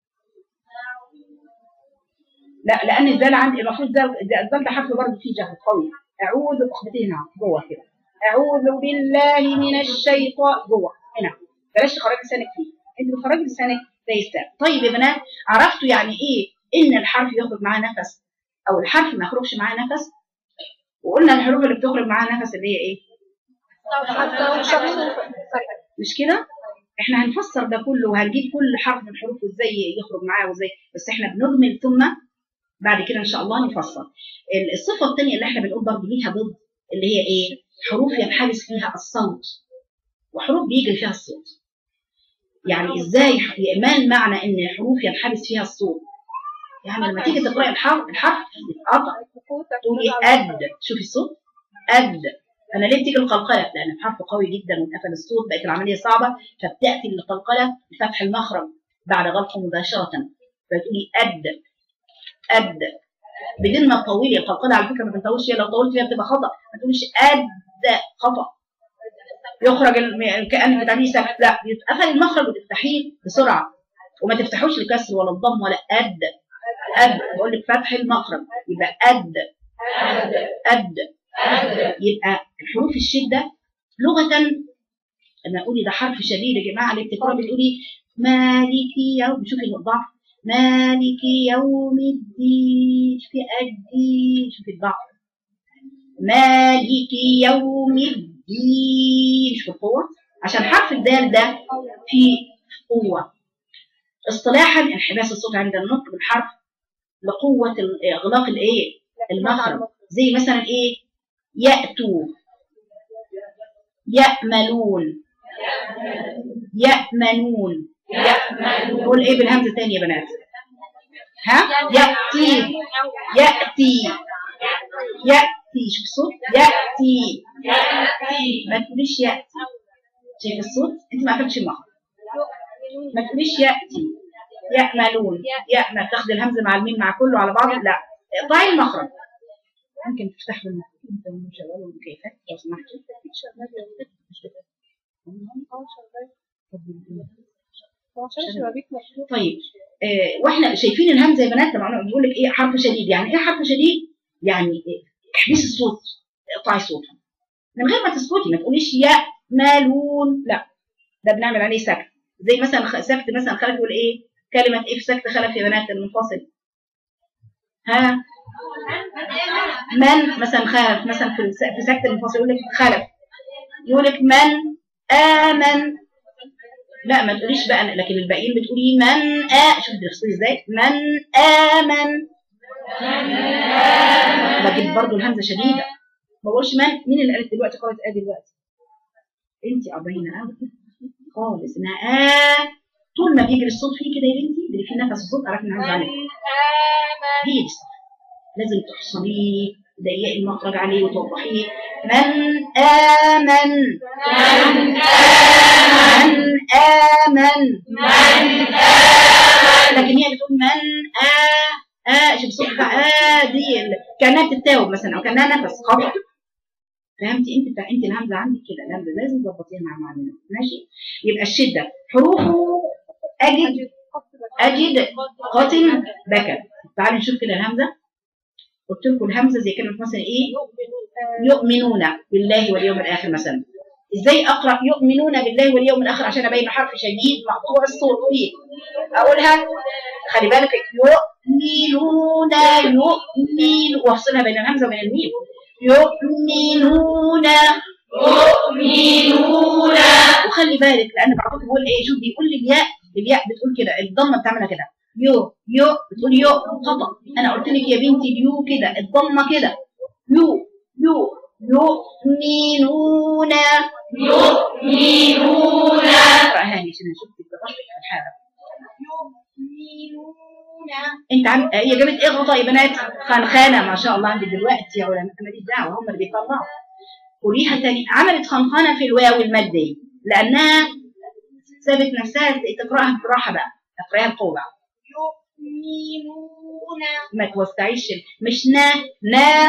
لا لان الذال عندي المفروض الذال الذال ده حرف برضه فيه جهد قوي اعوذ باخبتين هنا جوه كده اعوذ بالله من الشيطان جوه هنا بلاش تخرجي لسانك فيه انت بتخرجي لسانك زي السام طيب يا بنات عرفتوا يعني ايه ان الحرف يخرج معاه نفس او الحرف ما يخرجش معاه نفس وقلنا الحروف اللي بتخرج معاها نفس اللي هي ايه مش كده احنا هنفسر ده كله وهنجيب كل حرف من الحروف وازاي يخرج معاه وازاي بس احنا بنجمل ثم بعد كده ان شاء الله نفسر ال- الصفه الثانيه اللي احنا بنقول برضه ليها ضد اللي هي ايه حروف ينحبس فيها الصوت وحروف بيجري فيها الصوت يعني ازاي ما المعنى ان حروف ينحبس فيها الصوت يعني لما تيجي تقراي الحرف الحرف يتقطع تقولي أد شوفي الصوت أد أنا ليه بتيجي القلقلة؟ لأن الحرف قوي جدا واتقفل الصوت بقت العملية صعبة فبتأتي القلقلة بفتح المخرج بعد غلقه مباشرة فتقولي أد أد بدون ما تطولي القلقلة على فكرة ما بنطولش فيها لو طولت فيها بتبقى خطأ ما تقوليش أد خطأ يخرج الم- كأنك بتعملي سكت لا بيتقفل المخرج وتفتحيه بسرعة وما تفتحوش الكسر ولا الضم ولا أد أد بقول لك فتح المخرج يبقى أد أد يبقى الحروف الشدة لغة لما أقولي ده حرف شديد يا جماعة اللي بتقرأ بتقولي مالكي يوم شوفي الضعف مالكي يوم الدين شوفي أدي شوفي الضعف مالكي يوم الدين شوفي القوة عشان حرف الدال ده فيه قوة اصطلاحا انحباس الصوت عند النطق بالحرف لقوة ال- إغلاق الإيه؟ المخرج زي مثلا إيه؟ يأتوا يأملون يأمنون نقول إيه بالهمزة تاني يا بنات؟ ها؟ يأتي يأتي يأتي شوف الصوت يأتي ما تقوليش يأتي شايف الصوت؟ أنت ما قفلتش المخرج ما تقوليش يأتي يأملون يأمل تاخد الهمزة مع الميم مع كله على بعضه لا اقطعي المخرج ممكن تفتح له المخرج انت مشغله المكيفات لو سمحتي طيب آه واحنا شايفين الهمزه يا بنات لما بيقول لك ايه حرف شديد يعني ايه حرف شديد يعني إيه؟ احبسي الصوت اقطعي صوته من غير ما تسكتي ما تقوليش يأملون لا ده بنعمل عليه سكت زي مثلا خ- سكت مثلا خلف يقول ايه كلمة ايه في سكت خلف يا بنات المنفصل ها من مثلا خلف مثلا في الس- في سكت المنفصل يقول لك خلف يقول لك من آمن لا ما تقوليش بقى لكن الباقيين بتقولي من آ شوف بتفصلي ازاي من آمن لكن برضه الهمزة شديدة ما بقولش من مين اللي قالت دلوقتي قالت آه دلوقتي انت قضينا قوي خالص انها آه طول ما بيجري الصوت فيه كده يا بنتي اللي فيه نفس الصوت عرفنا ان عايز عليه آمن هي دي الصح. لازم تحصليه تضيقي المخرج عليه وتوضحيه من آمن من آمن لكن هي بتقول من آ آ شوف الصوت بتاع آ دي ال- كأنها بتتاوب مثلا أو كأنها نفس خطأ فهمتي انت بتاع انت الهمزه عندك كده الهمزه لازم تظبطيها مع المعلمه ماشي يبقى الشده حروفه اجد اجد قاتل بكى تعالوا نشوف كده الهمزه قلت لكم الهمزه زي كلمه مثلا ايه يؤمنون بالله واليوم الاخر مثلا ازاي اقرا يؤمنون بالله واليوم الاخر عشان ابين حرف شديد مقطوع الصوت فيه اقولها خلي بالك يؤمنون يؤمن وافصلها بين الهمزه وبين الميم يؤمنون يؤمنون وخلي بالك لان بعضكم بيقول ايه شوف بيقول لي الياء الياء بتقول كده الضمه بتعملها كده يو يو بتقول يو خطا انا قلت لك يا بنتي اليو كده الضمه كده يو يو يؤمنون يؤمنون اقراها لي عشان شفت بغشك في الحاله يؤمنون انت عم... هي جابت ايه غلطه يا بنات خنخانه ما شاء الله عندي دلوقتي يا علماء ماليش دعوه هم اللي بيطلعوا قوليها تاني عملت خنخانه في الواو المادي لانها سابت نفسها تقراها براحه بقى اقراها بقوه بقى يؤمنون ما توسعيش ال- مش نا نا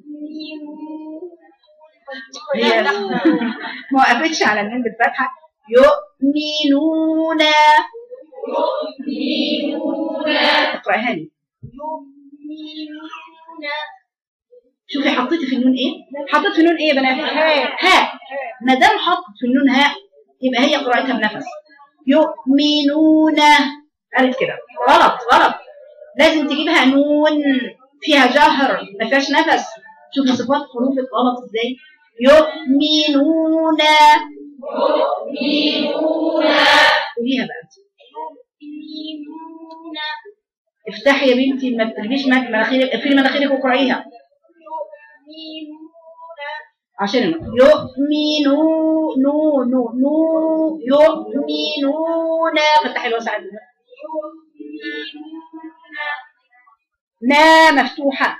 هي ما وقفتش على النون بالفتحه يؤمنون اقراها لي يؤمنون شوفي حطيتي في النون ايه حطيت في النون ايه يا بنات هاء هاء ما دام حطت في النون هاء يبقى هي قراءتها بنفس يؤمنون قالت كده غلط غلط لازم تجيبها نون فيها جهر ما فيهاش نفس شوفي صفات حروفك غلط ازاي يؤمنون قوليها بقى انت. يؤمنون افتحي يا بنتي ما تقلبيش مناخيرك اقفلي مناخيرك واقرايها يؤمنون عشان يؤمنون نو نو نو يؤمنون فتحي الوسع يؤمنون نا مفتوحة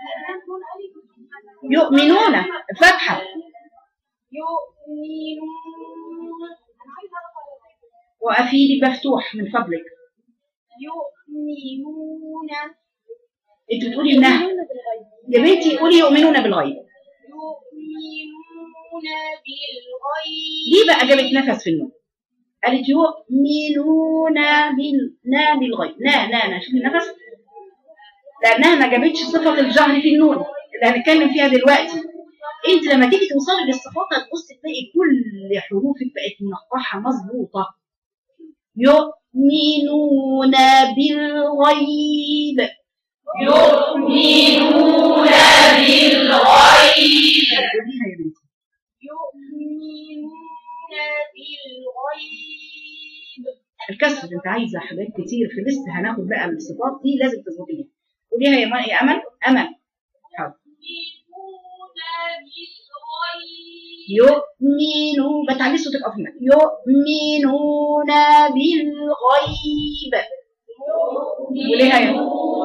يؤمنون فتحة يؤمنون وأفيلي مفتوح من فضلك يؤمنون انت بتقولي انها يا بنتي قولي يؤمنون بالغيب يؤمنون بالغيب ليه بقى جابت نفس في النون قالت يؤمنون بال نا بالغيب نا نا نا شوفي النفس لانها ما جابتش صفه الجهر في النون اللي هنتكلم فيها دلوقتي انت لما تيجي توصلي للصفات هتبصي تلاقي كل حروفك بقت منقحه مظبوطه يؤمنون بالغيب يؤمنون بالغيب قوليها يا بنتي يؤمنون بالغيب الكسر انت عايزه حاجات كتير في لسه هناخد بقى الصفات دي لازم تظبطيها قوليها يا ما- يا امل امل حاضر يؤمنون بالغيب يؤمنون بتعلي صوتك افضل يؤمنون بالغيب قوليها يا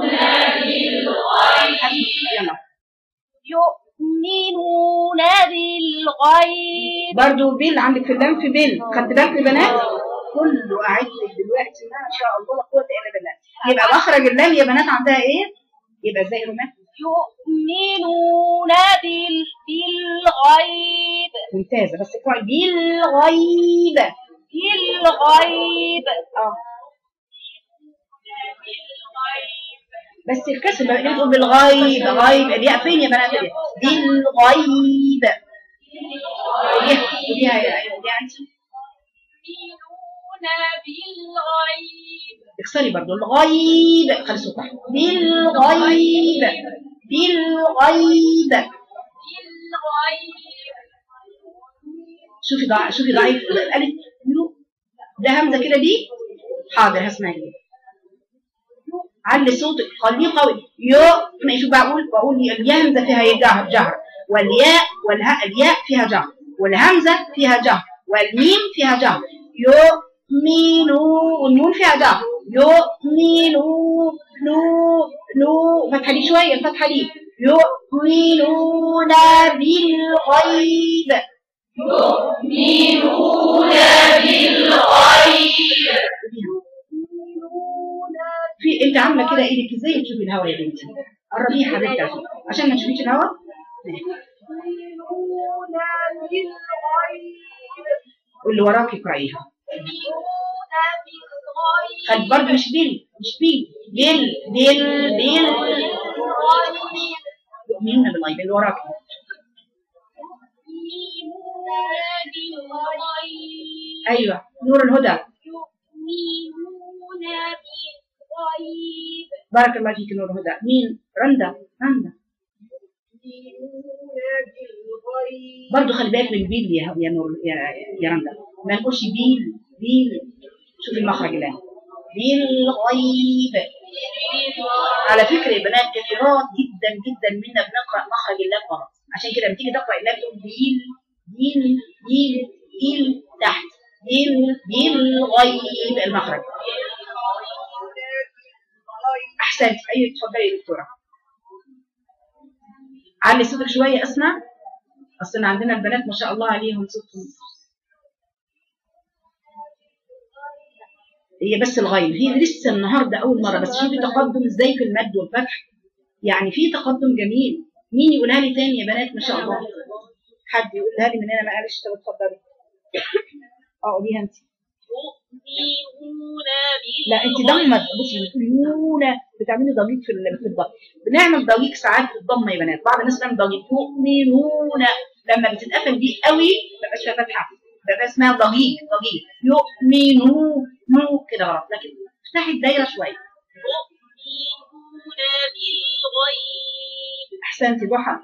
يلا يؤمنون بالغيب برضو بيل عندك في اللام في بيل خدت بالك يا بنات كله قاعد لك دلوقتي ما شاء الله لا قوه الا بالله يبقى مخرج اللام يا بنات عندها ايه يبقى ازاي يا رومان يؤمنون بال بالغيب ممتازه بس اقرأي بالغيب بالغيب اه بس الكسر بقى تقول بالغيب غيب الياء فين يا بنات الياء؟ بالغيب قوليها قوليها يا يا انت يؤمنون بالغيب اكسري برضو الغيب خلي صوتك بالغيب بالغيب بالغيب شوفي ضع... شوفي ضعيف الالف يو ده همزه كده دي حاضر هسمعك دي علي صوتك خليه قوي يو ما شوف بقول بقول الياء همزه فيها جهر جهر والياء والهاء الياء فيها جهر والهمزه فيها جهر والميم فيها جهر يو مينو والنون فيها جهر يو مينو نو نو فتحه دي شويه الفتحه دي يؤمنون بالغيب يؤمنون بالغيب في انت عامله كده ايدك ازاي تشوفي الهواء يا بنتي قربيه يا حبيبتي عشان عشان ما تشوفيش الهواء يؤمنون بالغيب واللي وراكي اقرايها يؤمنون بالغيب خد برضه مش بيل مش بيل بيل بيل بيل يؤمنون بالغيب اللي وراكي يؤمنون بالغيب ايوه نور الهدى يؤمنون بالغيب بارك الله فيك نور الهدى مين رندا رندا بالغيب برضه خلي بالك من البيل يا يا نور يا, يا رندا ما نقولش بيل بيل شوف المخرج الان بالغيب على فكره يا بنات كثيرات جدا جدا منا بنقرا مخرج اللام غلط عشان كده لما تيجي تقرا اللام تقول بيل بيل بيل بيل تحت بيل بالغيب المخرج احسنت ايوه اتفضلي يا دكتوره علي صوتك شويه اسمع اصل عندنا البنات ما شاء الله عليهم صوتهم هي بس الغيب هي لسه النهارده اول مره بس شوفي تقدم ازاي في المد والفتح يعني في تقدم جميل مين يقولها لي تاني يا بنات ما شاء الله حد يقولها لي من هنا ما قالش طب اتفضلي اه قوليها انت يؤمنون لا انت ضمه بصي بتقولي يونا بتعملي ضجيج في ال- في الضم بنعمل ضجيج ساعات في الضمه يا بنات بعض الناس بتعمل ضجيج يؤمنون لما بتتقفل دي قوي ما بقاش فيها فتحه بيبقى اسمها ضجيج ضجيج يؤمنون نو كده غلط لكن افتحي الدايره شويه يؤمنون بالغيب احسنتي ضحى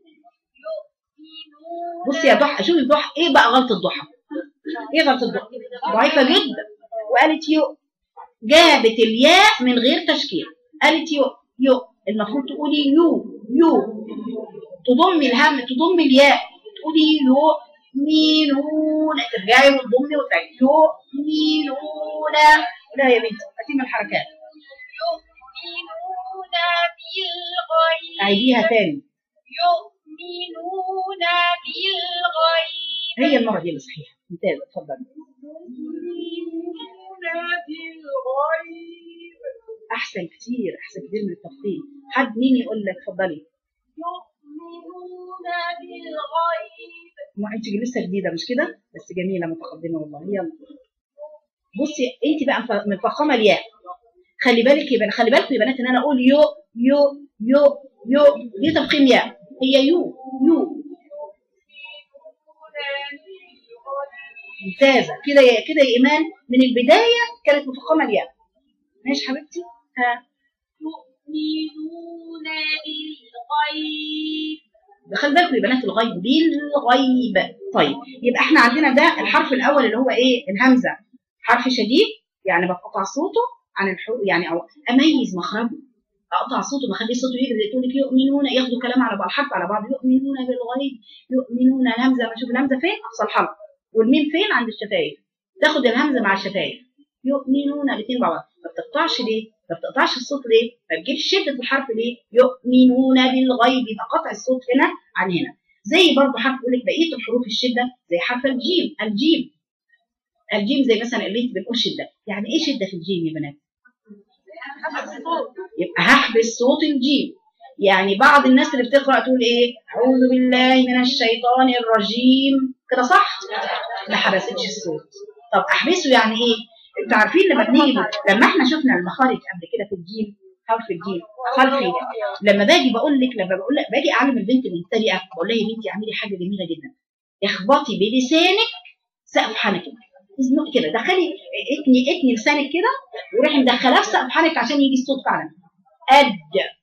يؤمنون بصي يا ضحى شوفي ضحى ايه بقى غلطه ضحى ايه غلطه ضحى ضعيفه جدا وقالت يو جابت الياء من غير تشكيل قالت يو يو المفروض تقولي يو يو تضمي الهم تضمي الياء تقولي يو مينون ترجعي وتضمي وترجعي يو مينون لا يا بنتي هاتي من الحركات يؤمنون بالغيب عيديها تاني يؤمنون بالغيب هي المره دي اللي صحيحه ممتاز اتفضلي يؤمنون بالغيب احسن كتير احسن كتير من التفصيل حد مين يقول لك اتفضلي يؤمنون بالغيب ما انت لسه جديده مش كده بس جميله متقدمه والله يلا بصي انت بقى مف- مفخمه الياء خلي بالك يا بنات خلي بالكم يا بنات ان انا اقول يو يو يو يو دي تفخيم ياء هي يو يو ممتازه كده يا كده يا ايمان من البدايه كانت مفخمه الياء ماشي حبيبتي ها يؤمنون بالغيب خلي بالكم يا بنات الغيب بالغيب طيب يبقى احنا عندنا ده الحرف الاول اللي هو ايه الهمزه حرف شديد يعني بقطع صوته عن الحروف يعني او اميز مخرجه اقطع صوته بخليه صوته يجري تقول لك يؤمنون ياخدوا كلام على بعض الحرف على بعض يؤمنون بالغيب يؤمنون الهمزه بشوف الهمزه فين اقصى الحلق والميم فين عند الشفايف تاخد الهمزه مع الشفايف يؤمنون الاثنين مع بعض ما بتقطعش ليه؟ ما بتقطعش الصوت ليه؟ ما بتجيبش شده الحرف ليه؟ يؤمنون بالغيب يبقى قطع الصوت هنا عن هنا زي برضه حرف يقول لك بقيه الحروف الشده زي حرف الجيم الجيم الجيم زي مثلا اللي انت بنقول شده يعني ايه شده في الجيم يا بنات؟ يبقى هحبس صوت الجيم يعني بعض الناس اللي بتقرا تقول ايه اعوذ بالله من الشيطان الرجيم كده صح ما حبستش الصوت طب احبسه يعني ايه انتوا عارفين لما بنيجي لما احنا شفنا المخارج قبل كده في الجيم حرف الجيم خلفي لما باجي بقول لك لما بقول لك باجي اعلم البنت المبتدئه بقول لها يا بنتي اعملي حاجه جميله جدا اخبطي بلسانك سقف حنكك ازنقي كده دخلي اتني اتني لسانك كده وروحي مدخلاه في سقف حنك عشان يجي الصوت فعلا أد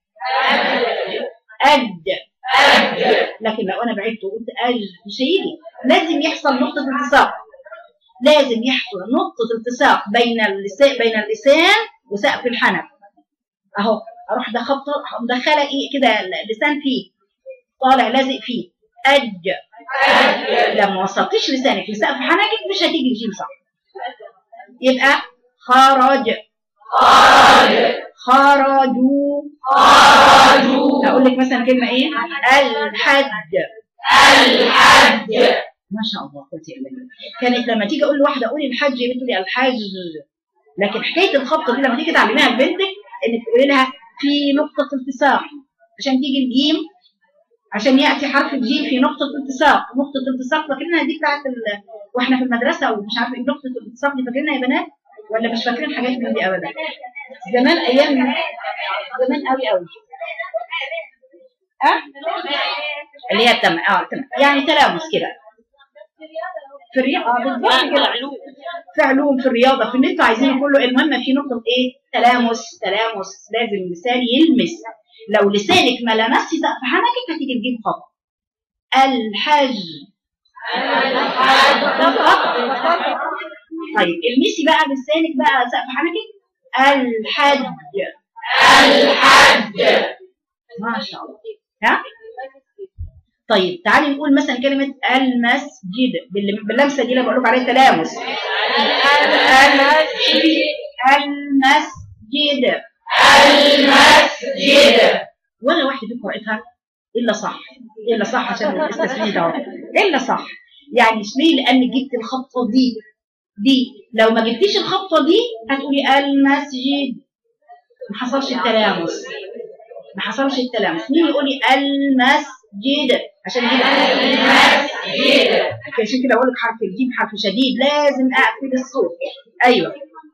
أد لكن لو أنا بعدت وقلت أج مش هيجي لازم يحصل نقطة التصاق لازم يحصل نقطة التصاق بين اللسان بين اللسان وسقف الحنك أهو أروح ده خبطة مدخلة إيه كده اللسان فيه طالع لازق فيه أج لما ما وصلتيش لسانك لسقف حنكك مش هتيجي الجيم صح يبقى خرج خرجوا اقول لك مثلا كلمه ايه الحج الحج ما شاء الله قلت كانت لما تيجي اقول لواحده قولي الحج بتقول لي الحج لكن حكايه الخبطه دي لما تيجي تعلميها لبنتك انك تقولي لها في نقطه التصاق عشان تيجي الجيم عشان ياتي حرف الجيم في نقطه التصاق نقطه التصاق فاكرينها دي بتاعت ال... واحنا في المدرسه ومش عارفه ايه نقطه الالتصاق دي فاكرينها يا بنات ولا مش فاكرين حاجات من دي ابدا زمان ايام زمان قوي قوي ها اللي هي التم اه تمام يعني تلامس كده في الرياضه آه، بالظبط كده معلوم في علوم في الرياضه في اللي انتوا عايزينه كله المهم في نقطه ايه تلامس تلامس لازم اللسان يلمس لو لسانك ما لمسش سقف حنكك هتيجي تجيب خطأ الحج ده خطأ طيب المسي بقى بلسانك بقى سقف حنكك الحج الحج ما شاء الله ها طيب تعالي نقول مثلا كلمة المسجد بال- باللمسة دي اللي بقول لكم عليها تلامس المسجد المسجد ولا واحدة فيكم قرأتها إلا صح إلا صح عشان الاستثناء ده إلا صح يعني مش ليه لأنك جبت الخطة دي دي لو ما جبتيش الخطة دي هتقولي المسجد ما حصلش التلامس ما حصلش التلامس مين يقول لي المسجد عشان يجيب المسجد عشان كده اقول لك حرف الجيم حرف شديد لازم اقفل الصوت ايوه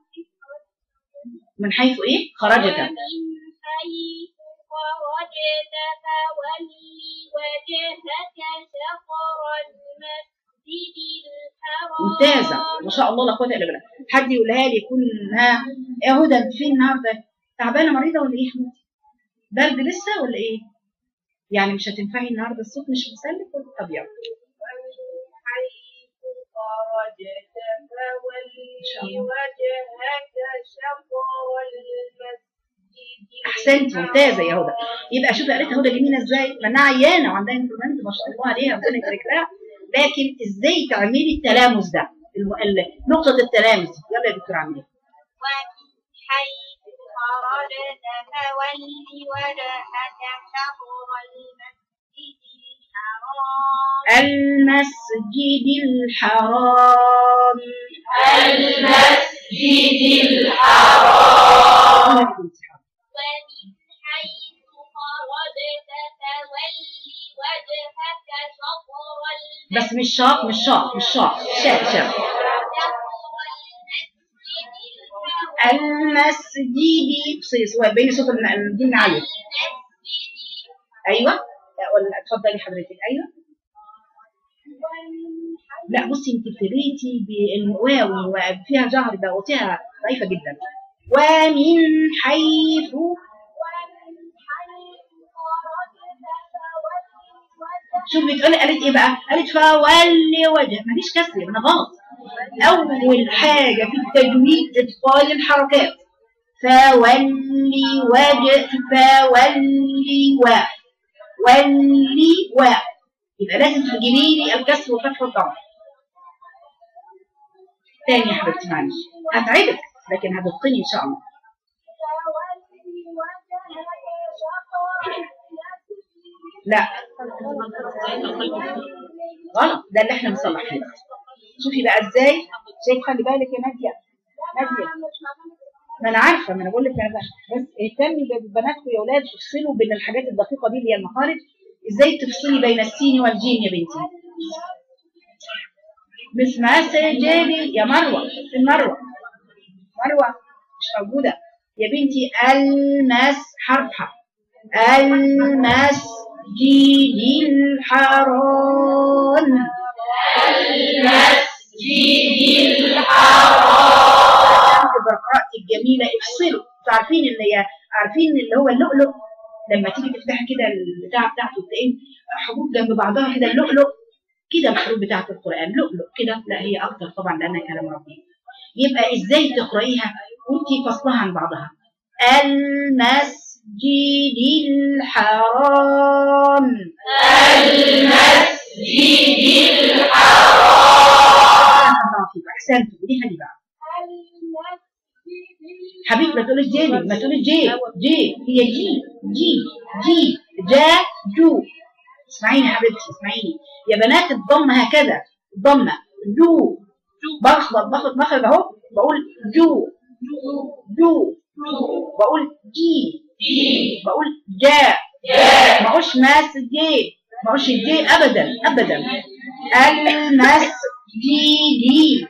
من حيث ايه خرجت ومن حيث خرجت فولي وجهك شطر المسجد الحرام ممتازه ما شاء الله لا قوه الا بالله حد يقولها لي يكون ها يا هدى انت فين النهارده تعبانه مريضه ولا ايه يا حبيبتي برد لسه ولا ايه يعني مش هتنفعي النهارده الصوت مش مسلك ولا طب يلا ومن حيث خرجت فولي وجهك شطر المسجد احسنت ممتازه يا هدى يبقى شوفي قريتها هدى جميله ازاي لانها عيانه وعندها انفلونزا ما شاء الله عليها ربنا يبارك لها لكن ازاي تعملي التلامس ده الم- ال- نقطه التلامس دي يلا يا دكتور عاملين ومن حيث خرجت فولي وجهك شطر المسجد الحرام المسجد الحرام المسجد الحرام ومن حيث خرجت فولي وجهك شطر المسجد بس مش شاق مش شاق مش شاق شاء شاء المسجد بصي سواء بين صوت الم- الجيم عالي ايوه لا، ولا اتفضلي حضرتك ايوه لا بصي انت ابتديتي بالواو وفيها جهر ده وفيها ضعيفه جدا ومن حيث شوف بتقولي قالت ايه بقى قالت فولي وجه مفيش كسر من غلط اول حاجه في التجويد ادخال الحركات فولي وجه فولي و ولي و يبقى لازم تجيبي لي الكسر وفتح الضم تاني يا حبيبتي معلش هتعبك لكن هتتقني ان شاء الله لا غلط ده اللي احنا بنصلح فيه بقى. شوفي بقى ازاي شايف خلي بالك يا ناديه ناديه ما انا عارفه ما انا بقول لك انا بقى بس اهتمي ببناتكم يا اولاد افصلوا بين الحاجات الدقيقه دي اللي هي المخارج ازاي تفصلي بين السين والجيم يا بنتي مش مسجدي يا مروه فين مروه مروه مش موجوده يا بنتي المس حرف حرف المسجد الحرام المسجد الحرام بقراءة الجميلة افصلوا انتوا عارفين اللي هي عارفين اللي هو اللؤلؤ لما تيجي تفتحي كده البتاع بتاعته تلاقيه حروف جنب بعضها كده اللؤلؤ كده الحروف بتاعت القرآن لؤلؤ كده لا هي أكتر طبعا لأنها كلام ربنا يبقى ازاي تقرأيها وانتي فصلها عن بعضها المسجد الحرام المسجد الحرام الله فيك احسنت ودي خلي بقى حبيبي ما تقولش جيلي ما تقولش جي جي هي جي جي جي جا جو اسمعيني يا حبيبتي اسمعيني يا بنات الضم هكذا الضمه جو بخبط باخد مخرج اهو بقول جو جو بقول جي بقول جا ما اقولش ماس جي ما اقولش جي ابدا ابدا المسجد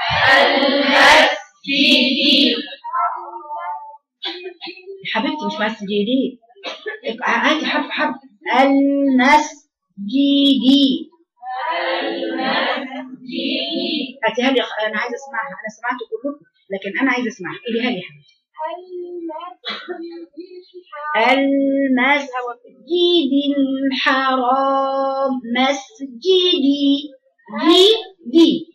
المسجد يا حبيبتي مش مسجدي هاتي حرف حرف المسجد هاتيها لي انا عايزه اسمعها انا سمعت كلكم لكن انا عايزه اسمعها قوليها لي يا حبيبتي المسجد الحرام مسجدي دي دي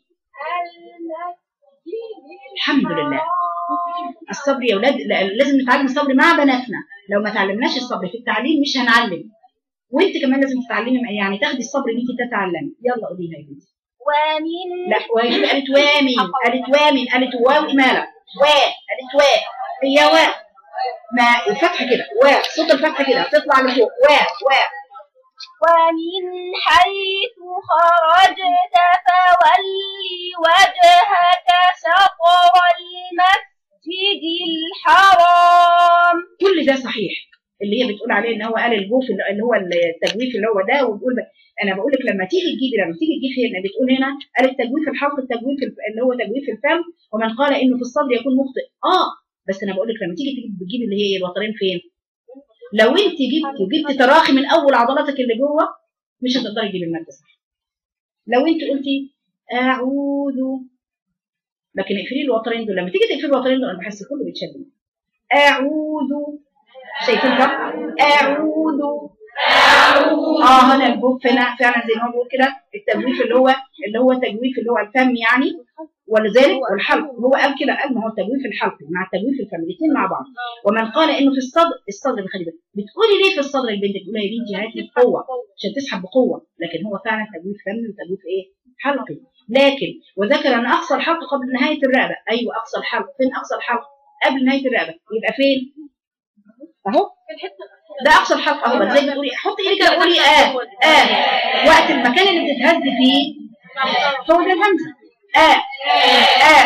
الحمد لله الصبر يا اولاد لا- لازم نتعلم الصبر مع بناتنا لو ما تعلمناش الصبر في التعليم مش هنعلم وانت كمان لازم تتعلمي يعني تاخدي الصبر ليكي تتعلمي يلا قوليها يا بنتي ومن لا وهي قالت وامن قالت وامن قالت واو إمالة وا قالت وا هي وا ما الفتحة كده وا صوت الفتحة كده بتطلع لفوق وا وا ومن حيث خرجت فول وجهك شطر المسجد الحرام كل ده صحيح اللي هي بتقول عليه ان هو قال الجوف اللي اللي هو التجويف اللي هو ده وبتقول ب- انا بقول لك لما تيجي تجيبي لما تيجي تجيب هنا بتقول هنا قال التجويف الحلق التجويف الف- اللي هو تجويف الفم ومن قال انه في الصدر يكون مخطئ اه بس انا بقول لك لما تيجي تجيب بتجيبي اللي هي الوترين فين لو انت جبت وجبت تراخي من اول عضلاتك اللي جوه مش هتقدري تجيبي الماده صح لو انت قلتي اعوذ لكن اقفلي الوترين دول لما تيجي تقفلي الوترين دول انا بحس كله بيتشد اعوذ شايفين فرق اعوذ اه هنا الجوف هنا فعلا زي ما هو بيقول كده التجويف اللي هو اللي هو تجويف اللي هو الفم يعني ولذلك والحلق هو قال كده قال ما هو تجويف الحلق مع تجويف الفم الاثنين مع بعض ومن قال انه في الصدر الصدر خلي بالك بتقولي ليه في الصدر البنت بتقولي يا بنتي هاتي بقوه عشان تسحب بقوه لكن هو فعلا تجويف فم وتجويف ايه حلقي لكن وذكر ان اقصى الحلق قبل نهايه الرقبه ايوه اقصى الحلق فين اقصى الحلق قبل نهايه الرقبه يبقى فين اهو ده اقصى الحلق اهو زي ما تقولي حطي ايدك كده قولي اه اه وقت المكان اللي بتتهز فيه هو ده الهمزه اه اه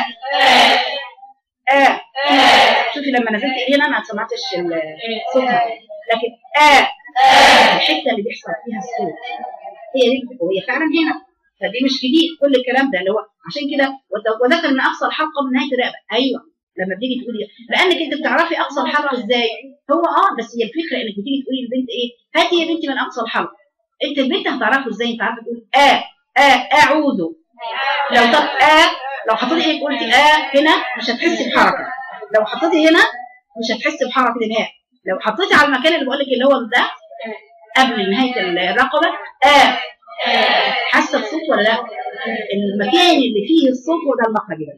اه شوفي لما نزلت ايدي هنا ما سمعتش الصوت لكن اه الحته اللي بيحصل فيها الصوت هي دي وهي فعلا هنا فدي مش جديد كل الكلام ده اللي هو عشان كده وت- وذكر ان اقصى الحلقه من نهايه الرقبه ايوه لما بتيجي تقولي لانك انت بتعرفي اقصى الحلقه ازاي هو اه بس هي الفكره انك بتيجي تقولي للبنت ايه هاتي يا بنتي من اقصى الحلقه انت البنت هتعرفه ازاي انت عارفه تقول اه اه اعوذ لو طب اه لو حطيتي ايه قلتي اه هنا مش هتحسي بحركه لو حطيتي هنا مش هتحسي بحركه الهاء لو حطيتي على المكان اللي بقول لك اللي هو ده قبل نهايه الرقبه اه حاسه بصوت ولا لا المكان اللي فيه الصوت هو ده المخرج ده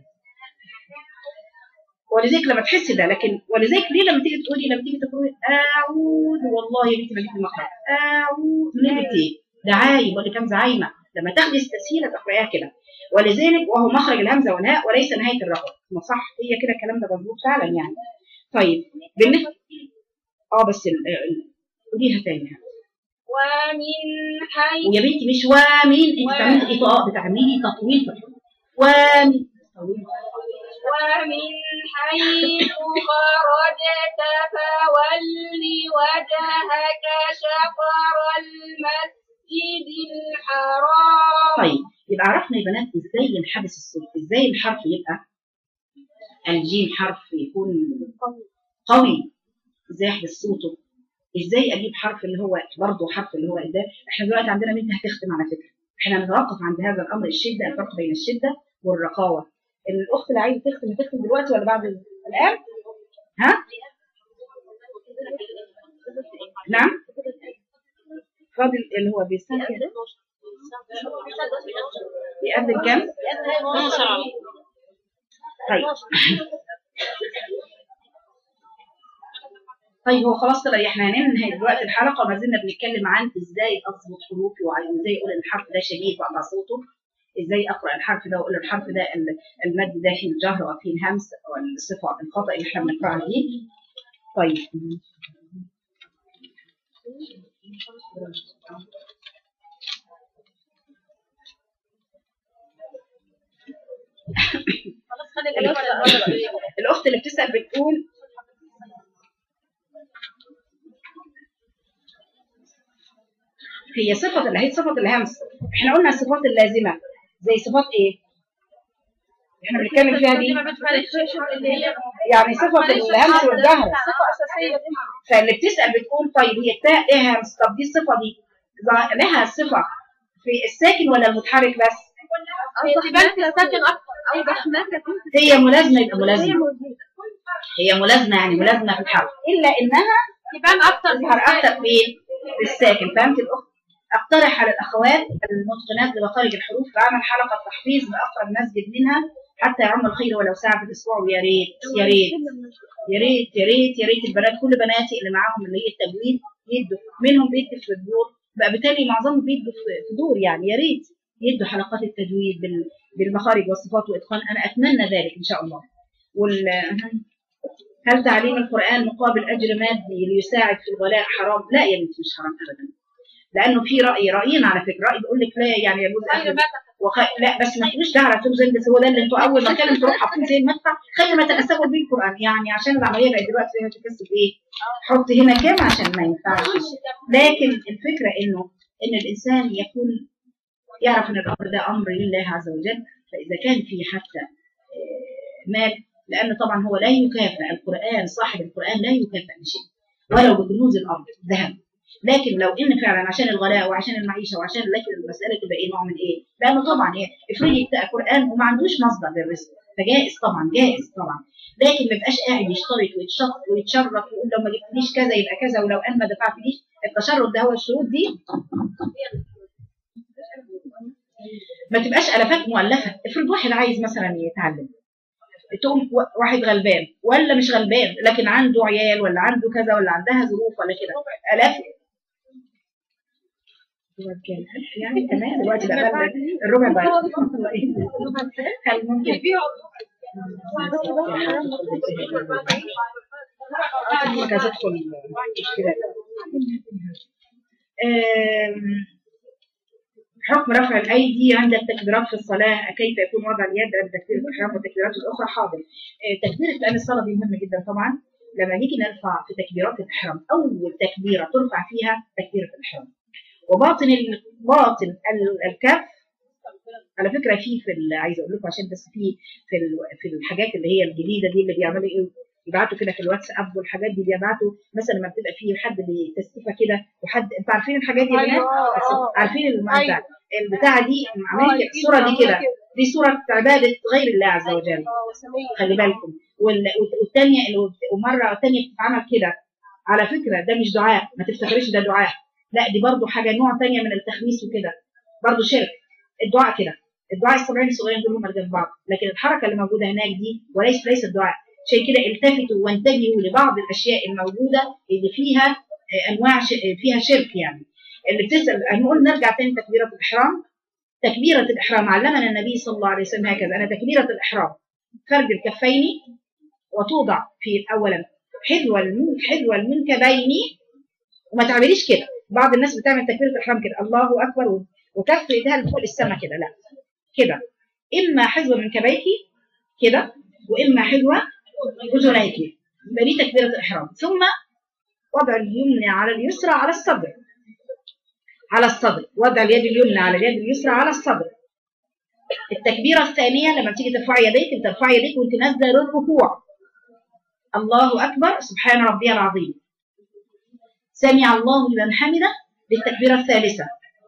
ولذلك لما تحسي ده لكن ولذلك ليه لما تيجي تقولي لما تيجي تقولي اعوذ والله يا بنتي ما جبت المخرج اعوذ ليه بنتي ده عايم ولا كان زعيمه لما تاخدي التسهيله تقرايها كده ولذلك وهو مخرج الهمزه والهاء وليس نهايه الرقبه ما صح هي كده الكلام ده مظبوط فعلا يعني طيب بالنسبه اه بس ال- ال- قوليها تاني ومن حيث ويا بنتي مش وامين انت بتعملي اطاء بتعملي تطويل في الحروف وامين طويل. ومن حيث خرجت فول وجهك شطر المسجد الحرام طيب يبقى عرفنا يا بنات ازاي ينحبس الصوت ازاي الحرف يبقى الجيم حرف يكون قوي ازاي احبس صوته ازاي اجيب حرف اللي هو برضه حرف اللي هو ده احنا دلوقتي عندنا بنت هتختم على فكره احنا نتوقف عند هذا الامر الشده الفرق بين الشده والرخاوه الاخت اللي عايزه تختم هتختم دلوقتي ولا بعد الان ها نعم فاضل اللي هو بيستنى بيقدم كام طيب طيب هو خلاص كده احنا هننهي دلوقتي الحلقه وما زلنا بنتكلم عن ازاي اظبط حروفي وازاي اقول ان الحرف ده شديد واقطع صوته ازاي اقرا الحرف ده واقول الحرف ده ال- المد ده فيه الجهر وفيه الهمس والصفه الخطا اللي احنا بنقراها دي طيب خلاص خلي الأول الاخت اللي بتسال بتقول هي صفة اللي هي صفة الهمس احنا قلنا الصفات اللازمة زي صفات ايه؟ احنا بنتكلم فيها دي يعني صفة الهمس والجهر صفة أساسية فاللي بتسأل بتقول طيب هي التاء ايه همس طب دي الصفة دي ظا- لها صفة في الساكن ولا المتحرك بس؟ هي تبان في الساكن أكتر أو بس ما هي ملازمة يبقى ملازمة هي ملازمه يعني ملازمه في الحرف الا انها يبان اكتر تظهر اكثر فين بالساكن فهمت الاخت اقترح على الاخوات المتقنات لمخارج الحروف عمل حلقه تحفيظ باقرب مسجد منها حتى يعم الخير ولو ساعه في الاسبوع ويا ريت يا ريت يا ريت يا ريت يا ريت البنات كل بناتي اللي معاهم اللي هي التجويد يدوا منهم بيدوا في الدور بقى بالتالي معظمهم بيدوا في في دور يعني يا ريت يدوا حلقات التجويد بال- بالمخارج والصفات واتقان انا اتمنى ذلك ان شاء الله وال هل تعليم القران مقابل اجر مادي ليساعد في الولاء حرام؟ لا يا بنتي مش حرام ابدا لانه في راي رايين على فكره راي بيقول لك لا يعني يجوز خير اخذ ما وخ... لا بس ما تقولوش ده على طول زي بس هو ده اللي انتوا اول ما كان تروح حاطين زي المدفع خير ما تكسبوا بيه القران يعني عشان العمليه بقت دلوقتي فيها تكسب ايه؟ حط هنا كام عشان ما ينفعش لكن الفكره انه ان الانسان يكون يعرف ان الامر ده امر لله عز وجل فاذا كان في حتى آه، مال لانه طبعا هو لا يكافئ القران صاحب القران لا يكافئ بشيء ولو بكنوز الارض ذهب لكن لو ان فعلا عشان الغلاء وعشان المعيشه وعشان لكن المساله تبقى ايه نوع من ايه؟ لانه طبعا ايه افرضي يقرا قران وما عندوش مصدر للرزق فجائز طبعا جائز طبعا لكن ما يبقاش قاعد يشترط ويتشط ويتشرط ويقول لو ما جبتليش كذا يبقى كذا ولو انا ما دفعتليش التشرط ده هو الشروط دي ما تبقاش الافات مؤلفه افرض واحد عايز مثلا يتعلم تقوم و- واحد غلبان ولا مش غلبان لكن عنده عيال ولا عنده كذا ولا عندها ظروف ولا كده الاف هو كام ألف يعني كمان دلوقتي بقى بقى الربع بقى هل ممكن ما كانت تدخل مشكلة آم، حكم رفع الأيدي عند التكبيرات في الصلاة كيف يكون وضع اليد عند تكبيرة الإحرام والتكبيرات الأخرى حاضر آه، تكبيرة لأن الصلاة دي مهمة جدا طبعا لما نيجي نرفع في تكبيرات الإحرام أول تكبيرة ترفع فيها تكبيرة الإحرام وباطن ال- باطن ال- الكف على فكره في في ال- عايزه اقول لكم عشان بس في في ال- في الحاجات اللي هي الجديده دي اللي بيعملوا ايه يبعتوا كده في الواتساب والحاجات دي بيبعتوا مثلا لما بتبقى في حد بتستيفه كده وحد انتوا عارفين الحاجات دي يا بنات؟ أيوة، بس آه. عارفين الم- أيوة. بتاع- البتاعه دي عاملين كده، الصوره دي كده دي صوره عباده غير الله عز وجل خلي بالكم وال- والثانيه ومره ثانيه بتتعمل كده على فكره ده مش دعاء ما تفتكريش ده دعاء لا دي برضو حاجه نوع ثانيه من التخميس وكده برضو شرك الدعاء كده الدعاء السبعين الصغيرين دول هم اللي جنب بعض لكن الحركه اللي موجوده هناك دي وليس ليس الدعاء عشان كده التفتوا وانتبهوا لبعض الاشياء الموجوده اللي فيها آه، انواع ش... آه، فيها شرك يعني اللي بتسال هنقول نرجع تاني تكبيره الاحرام تكبيره الاحرام علمنا النبي صلى الله عليه وسلم هكذا انا تكبيره الاحرام فرد الكفين وتوضع في اولا حذو الم- حذو المنكبين وما تعمليش كده بعض الناس بتعمل تكبيره الاحرام كده الله اكبر و- وكف ايديها لفوق السما كده لا كده اما حذو منكبيك كده واما حذو اذنيك يبقى دي تكبيره الاحرام ثم وضع اليمنى على اليسرى على الصدر على الصدر وضع اليد اليمنى على اليد اليسرى على الصدر التكبيره الثانيه لما تيجي ترفعي يديك ترفعي يديك وانت نازله للركوع الله اكبر سبحان ربي العظيم سمع الله لمن حمده للتكبيره الثالثه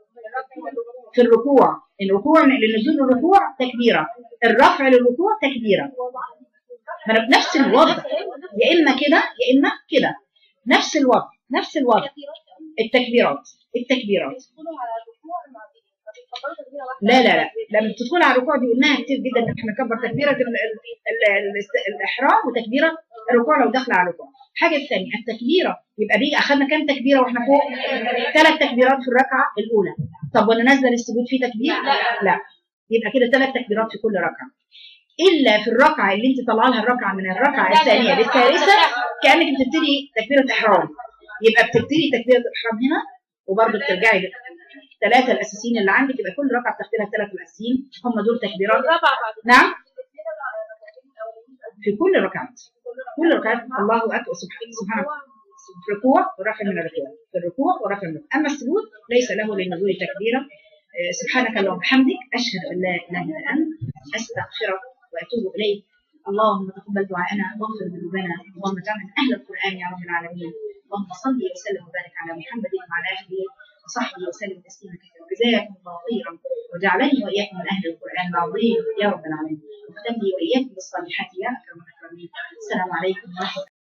في الركوع الركوع لنزول الركوع تكبيره الرفع للركوع تكبيره ما أنا بنفس الوضع يا اما كده يا اما كده نفس الوضع نفس الوضع التكبيرات التكبيرات لا لا لا لما تدخل على الركوع دي قلناها كتير جدا ان احنا نكبر تكبيره ال ال ال ال الاحرام وتكبيره الركوع لو داخله على الركوع الحاجه الثانيه التكبيره يبقى دي اخذنا كام تكبيره واحنا فوق ثلاث تكبيرات في الركعه الاولى طب وانا نازله للسجود في تكبير لا يبقى كده ثلاث تكبيرات في كل ركعه الا في الركعه اللي انت طالعه لها الركعه من الركعه الثانيه للثالثه كانك بتبتدي تكبيره احرام يبقى بتبتدي تكبيره الاحرام هنا وبرضه بترجعي الثلاثه الاساسيين اللي عندك يبقى كل ركعه بتاخدي لها ثلاث الاساسيين هم دول تكبيرات نعم في كل ركعات كل ركعات الله اكبر سبحانه سبحانه في الركوع ورفع من الركوع في الركوع ورفع من الركوع اما السجود ليس له للنزول تكبيره آه، سبحانك اللهم وبحمدك اشهد ان لا اله الا انت استغفرك واتوب اليك اللهم تقبل دعاءنا واغفر ذنوبنا اللهم اجعلنا من اهل القران يا رب العالمين اللهم صل وسلم وبارك على محمد وعلى اله وصحبه وسلم تسليما كثيرا جزاكم الله خيرا وجعلني واياكم من اهل القران العظيم يا رب العالمين واختم لي واياكم بالصالحات يا اكرم الاكرمين السلام عليكم ورحمة